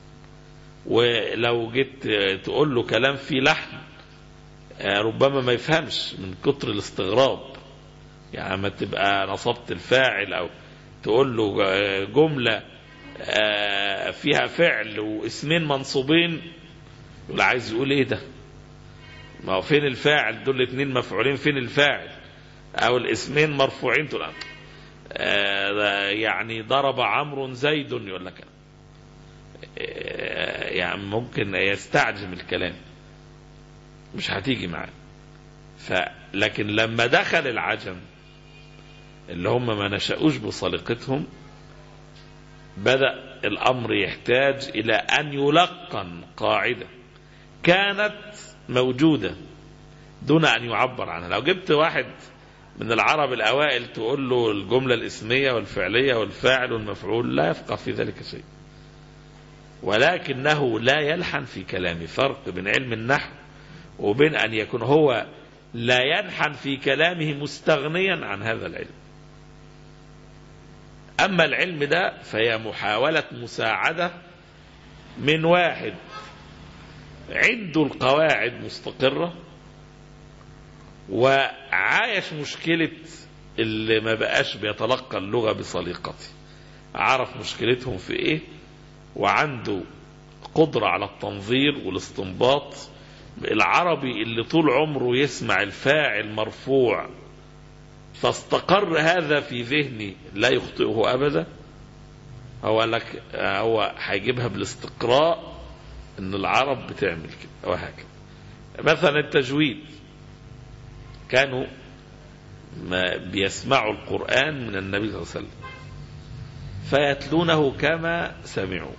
ولو جيت تقول له كلام فيه لحن ربما ما يفهمش من كتر الاستغراب يعني ما تبقى نصبت الفاعل أو تقول له جملة فيها فعل واسمين منصوبين يقول عايز يقول ايه ده ما هو فين الفاعل دول الاثنين مفعولين فين الفاعل او الاسمين مرفوعين تقول آه يعني ضرب عمرو زيد يقول لك آه يعني ممكن يستعجم الكلام مش هتيجي معاه فلكن لما دخل العجم اللي هم ما نشأوش بسليقتهم بدأ الأمر يحتاج إلى أن يلقن قاعدة كانت موجودة دون أن يعبر عنها لو جبت واحد من العرب الأوائل تقول له الجملة الاسمية والفعلية والفاعل والمفعول لا يفقه في ذلك شيء ولكنه لا يلحن في كلامه فرق بين علم النحو وبين أن يكون هو لا يلحن في كلامه مستغنيا عن هذا العلم أما العلم ده فهي محاولة مساعدة من واحد عنده القواعد مستقرة وعايش مشكلة اللي ما بقاش بيتلقى اللغة بسليقته عرف مشكلتهم في ايه وعنده قدرة على التنظير والاستنباط العربي اللي طول عمره يسمع الفاعل مرفوع فاستقر هذا في ذهني لا يخطئه ابدا هو لك هو هيجيبها بالاستقراء ان العرب بتعمل كده وهكذا مثلا التجويد كانوا ما بيسمعوا القرآن من النبي صلى الله عليه وسلم فيتلونه كما سمعوا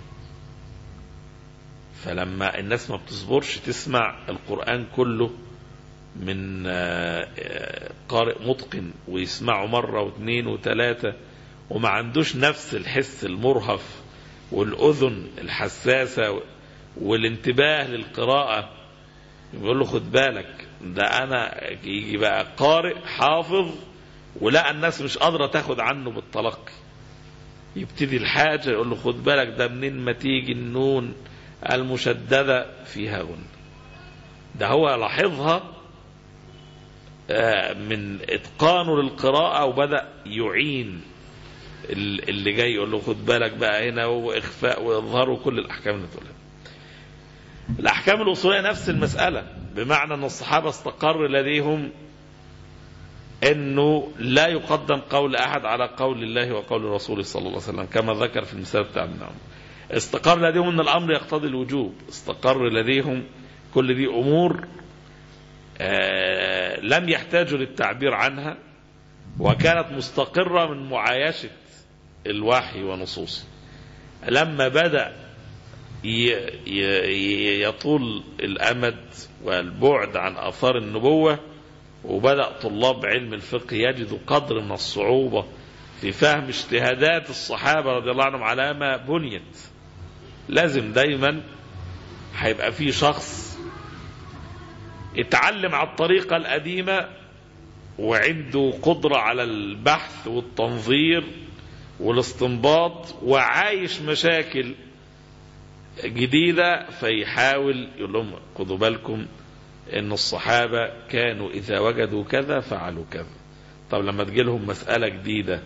فلما الناس ما بتصبرش تسمع القرآن كله من قارئ متقن ويسمعه مرة واثنين وثلاثة وما عندوش نفس الحس المرهف والأذن الحساسة والانتباه للقراءة يقول له خد بالك ده أنا يجي بقى قارئ حافظ ولا الناس مش قادرة تاخد عنه بالتلقي يبتدي الحاجة يقول له خد بالك ده منين ما تيجي النون المشددة فيها غن ده هو لاحظها من اتقانه للقراءة وبدأ يعين اللي جاي يقول له خد بالك بقى هنا واخفاء واظهار وكل الاحكام اللي تقولها الاحكام الاصوليه نفس المساله بمعنى ان الصحابه استقر لديهم انه لا يقدم قول احد على قول الله وقول رسوله صلى الله عليه وسلم كما ذكر في المثال بتاع ابن عمر استقر لديهم ان الامر يقتضي الوجوب استقر لديهم كل دي امور آه لم يحتاجوا للتعبير عنها وكانت مستقرة من معايشة الوحي ونصوصه لما بدأ يطول الأمد والبعد عن آثار النبوة وبدأ طلاب علم الفقه يجدوا قدر من الصعوبة في فهم اجتهادات الصحابة رضي الله عنهم على ما بنيت لازم دايما هيبقى في شخص اتعلم على الطريقة القديمة وعنده قدرة على البحث والتنظير والاستنباط وعايش مشاكل جديدة فيحاول يقول لهم خدوا بالكم ان الصحابة كانوا اذا وجدوا كذا فعلوا كذا طب لما تجي لهم مسألة جديدة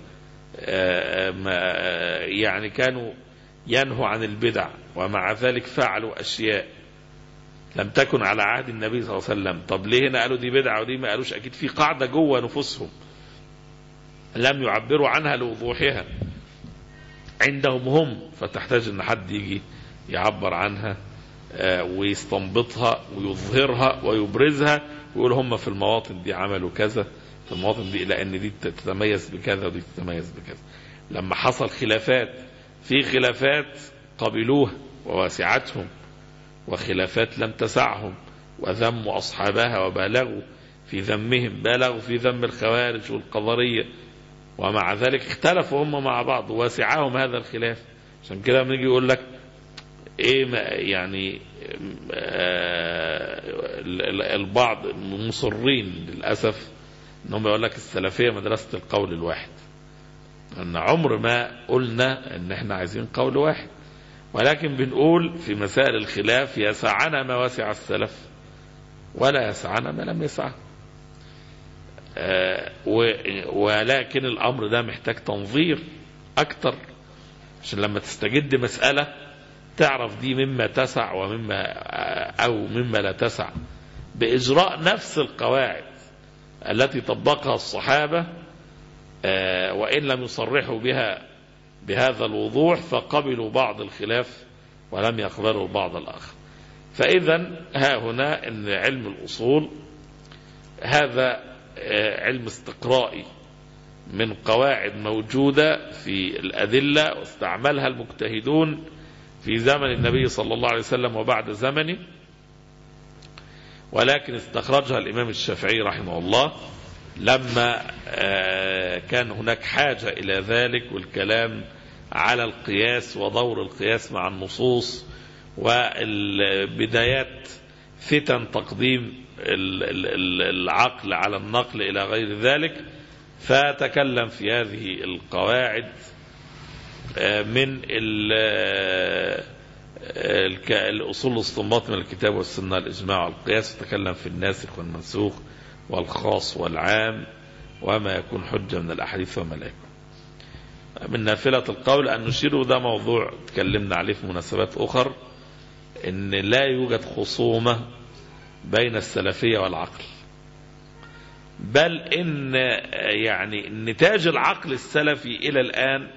يعني كانوا ينهوا عن البدع ومع ذلك فعلوا اشياء لم تكن على عهد النبي صلى الله عليه وسلم طب ليه هنا قالوا دي بدعة ودي ما قالوش أكيد في قاعدة جوه نفوسهم لم يعبروا عنها لوضوحها عندهم هم فتحتاج ان حد يجي يعبر عنها ويستنبطها ويظهرها ويبرزها ويقول هم في المواطن دي عملوا كذا في المواطن دي لان دي تتميز بكذا ودي تتميز بكذا لما حصل خلافات في خلافات قبلوها وواسعتهم وخلافات لم تسعهم وذموا أصحابها وبالغوا في ذمهم بالغوا في ذم الخوارج والقضرية ومع ذلك اختلفوا هم مع بعض واسعهم هذا الخلاف عشان كده بنيجي يقول لك ايه ما يعني آه البعض مصرين للاسف انهم يقول لك السلفيه مدرسه القول الواحد ان عمر ما قلنا ان احنا عايزين قول واحد ولكن بنقول في مسائل الخلاف يسعنا ما وسع السلف ولا يسعنا ما لم يسعه آه ولكن الامر ده محتاج تنظير اكتر عشان لما تستجد مسألة تعرف دي مما تسع ومما او مما لا تسع باجراء نفس القواعد التي طبقها الصحابة آه وان لم يصرحوا بها بهذا الوضوح فقبلوا بعض الخلاف ولم يقبلوا البعض الآخر فإذا ها هنا أن علم الأصول هذا علم استقرائي من قواعد موجودة في الأدلة واستعملها المجتهدون في زمن النبي صلى الله عليه وسلم وبعد زمنه ولكن استخرجها الإمام الشافعي رحمه الله لما آه، كان هناك حاجة إلى ذلك والكلام على القياس ودور القياس مع النصوص والبدايات فتن تقديم ال- ال- ال- العقل على النقل إلى غير ذلك فتكلم في هذه القواعد آه، من ال- آه، الك- الأصول الاستنباط من الكتاب والسنة الإجماع والقياس تكلم في الناسخ والمنسوخ والخاص والعام وما يكون حجة من الأحاديث وما لا يكون من نافلة القول أن نشير ده موضوع تكلمنا عليه في مناسبات أخر أن لا يوجد خصومة بين السلفية والعقل بل إن يعني نتاج العقل السلفي إلى الآن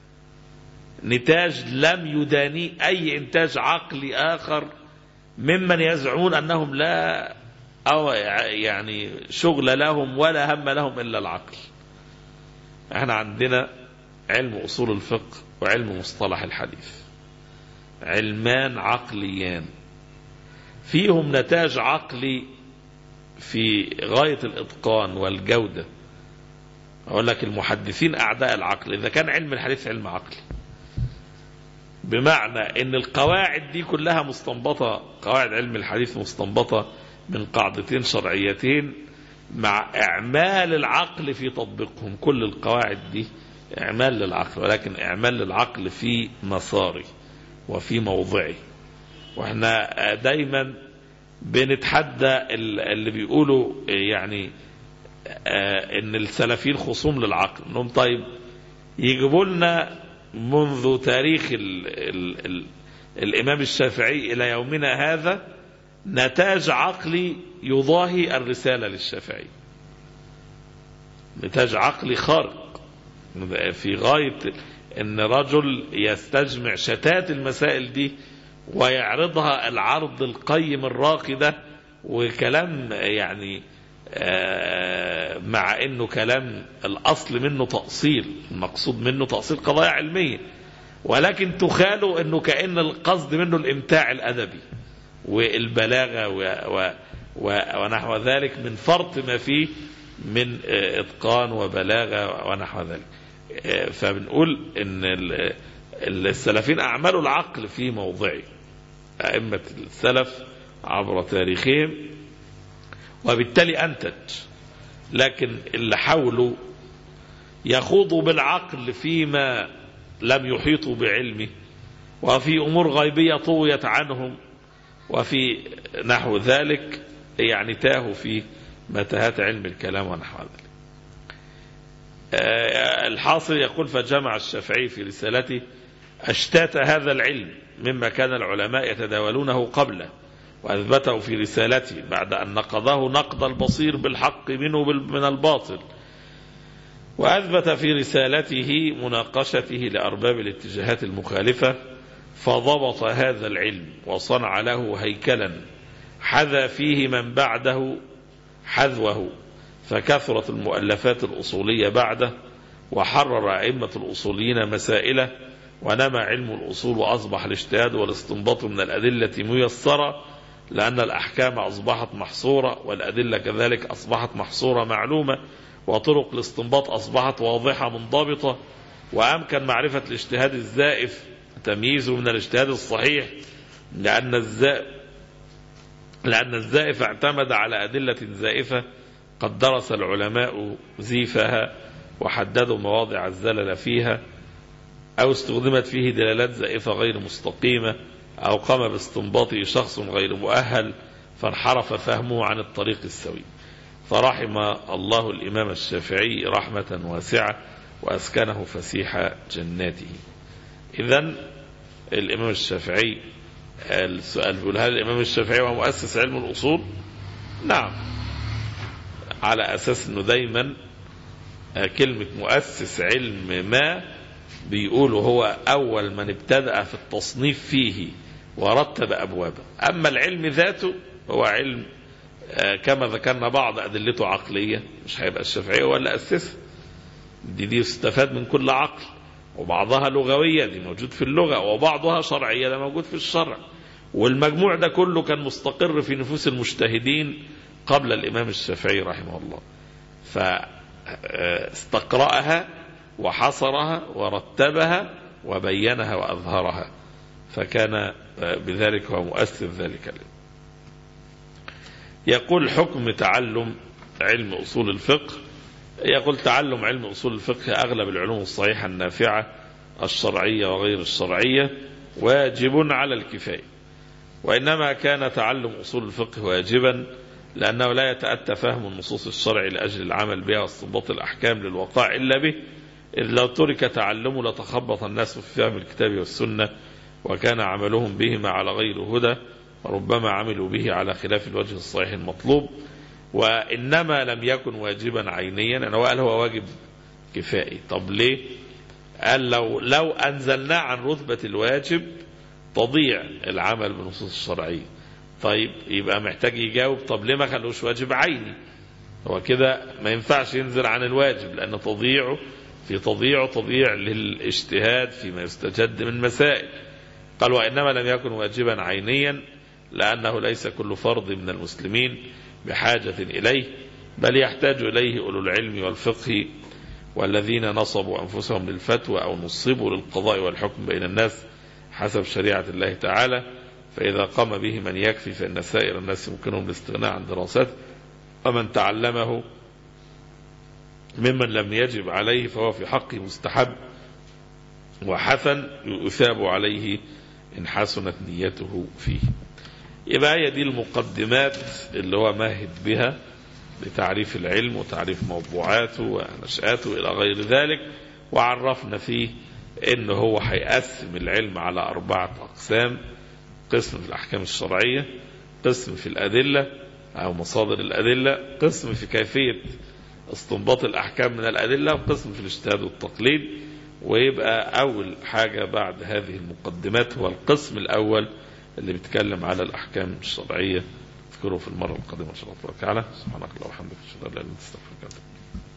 نتاج لم يداني أي إنتاج عقلي آخر ممن يزعمون أنهم لا أو يعني شغل لهم ولا هم لهم إلا العقل احنا عندنا علم أصول الفقه وعلم مصطلح الحديث علمان عقليان فيهم نتاج عقلي في غاية الإتقان والجودة أقول لك المحدثين أعداء العقل إذا كان علم الحديث علم عقلي بمعنى ان القواعد دي كلها مستنبطة قواعد علم الحديث مستنبطة من قاعدتين شرعيتين مع اعمال العقل في تطبيقهم كل القواعد دي اعمال للعقل ولكن اعمال للعقل في مساره وفي موضعه واحنا دايما بنتحدى اللي بيقولوا يعني آه، ان السلفيين خصوم للعقل انهم طيب يجيبوا لنا منذ تاريخ ال ال ال الامام الشافعي الى يومنا هذا نتاج عقلي يضاهي الرساله للشافعي نتاج عقلي خارق في غايه ان رجل يستجمع شتات المسائل دي ويعرضها العرض القيم الراقي ده وكلام يعني آه، مع انه كلام الاصل منه تأصيل المقصود منه تأصيل قضايا علمية ولكن تخالوا انه كأن القصد منه الامتاع الادبي والبلاغة و و و ونحو ذلك من فرط ما فيه من آه، اتقان وبلاغة ونحو ذلك آه، فبنقول ان ال- السلفين اعملوا العقل في موضعه ائمة السلف عبر تاريخهم وبالتالي أنتج لكن اللي حاولوا يخوضوا بالعقل فيما لم يحيطوا بعلمه وفي أمور غيبية طويت عنهم وفي نحو ذلك يعني تاهوا في متاهات علم الكلام ونحو ذلك آه، الحاصل يقول فجمع الشافعي في رسالته أشتات هذا العلم مما كان العلماء يتداولونه قبله وأثبته في رسالته بعد أن نقضه نقض البصير بالحق منه بال- من الباطل وأثبت في رسالته مناقشته لأرباب الاتجاهات المخالفة فضبط هذا العلم وصنع له هيكلا حذا فيه من بعده حذوه فكثرت المؤلفات الأصولية بعده وحرر أئمة الأصوليين مسائله ونمى علم الأصول وأصبح الاجتهاد والاستنباط من الأدلة ميسرة لأن الأحكام أصبحت محصورة والأدلة كذلك أصبحت محصورة معلومة وطرق الاستنباط أصبحت واضحة منضبطة وأمكن معرفة الاجتهاد الزائف تمييزه من الاجتهاد الصحيح لأن الزائف لأن الزائف اعتمد على أدلة زائفة قد درس العلماء زيفها وحددوا مواضع الزلل فيها أو استخدمت فيه دلالات زائفة غير مستقيمة أو قام باستنباطه شخص غير مؤهل فانحرف فهمه عن الطريق السوي فرحم الله الإمام الشافعي رحمة واسعة وأسكنه فسيح جناته إذا الإمام الشافعي السؤال بيقول هل الإمام الشافعي هو مؤسس علم الأصول نعم على أساس أنه دايما كلمة مؤسس علم ما بيقولوا هو أول من ابتدأ في التصنيف فيه ورتب أبوابه أما العلم ذاته هو علم كما ذكرنا بعض أدلته عقلية مش هيبقى الشافعية ولا أسسه دي دي استفاد من كل عقل وبعضها لغوية دي موجود في اللغة وبعضها شرعية ده موجود في الشرع والمجموع ده كله كان مستقر في نفوس المجتهدين قبل الإمام الشافعي رحمه الله فاستقرأها وحصرها ورتبها وبينها وأظهرها فكان بذلك هو مؤثر ذلك له يقول حكم تعلم علم أصول الفقه يقول تعلم علم أصول الفقه أغلب العلوم الصحيحة النافعة الشرعية وغير الشرعية واجب على الكفاية وإنما كان تعلم أصول الفقه واجبا لأنه لا يتأتى فهم النصوص الشرع لأجل العمل بها واستنباط الأحكام للوقاع إلا به إذ لو ترك تعلمه لتخبط الناس في فهم الكتاب والسنة وكان عملهم بهما على غير هدى وربما عملوا به على خلاف الوجه الصحيح المطلوب وإنما لم يكن واجبا عينيا أنا قال هو واجب كفائي طب ليه قال لو, لو أنزلناه عن رتبة الواجب تضيع العمل بالنصوص الشرعية طيب يبقى محتاج يجاوب طب ليه ما خلوش واجب عيني هو كده ما ينفعش ينزل عن الواجب لأن تضيعه في تضييعه تضييع للاجتهاد فيما يستجد من مسائل قال وإنما لم يكن واجبا عينيا لأنه ليس كل فرض من المسلمين بحاجة إليه بل يحتاج إليه أولو العلم والفقه والذين نصبوا أنفسهم للفتوى أو نصبوا للقضاء والحكم بين الناس حسب شريعة الله تعالى فإذا قام به من يكفي فإن سائر الناس يمكنهم الاستغناء عن دراسته ومن تعلمه ممن لم يجب عليه فهو في حقه مستحب وحسن يثاب عليه إن حسنت نيته فيه يبقى هي دي المقدمات اللي هو ماهد بها لتعريف العلم وتعريف موضوعاته ونشآته إلى غير ذلك وعرفنا فيه إن هو هيقسم العلم على أربعة أقسام قسم في الأحكام الشرعية قسم في الأدلة أو مصادر الأدلة قسم في كيفية استنباط الأحكام من الأدلة وقسم في الاجتهاد والتقليد ويبقى أول حاجة بعد هذه المقدمات هو القسم الأول اللي بيتكلم على الأحكام الشرعية اذكره في المرة القادمة إن شاء الله تعالى سبحانك اللهم وبحمدك أشهد أن لا إله إلا أنت أستغفرك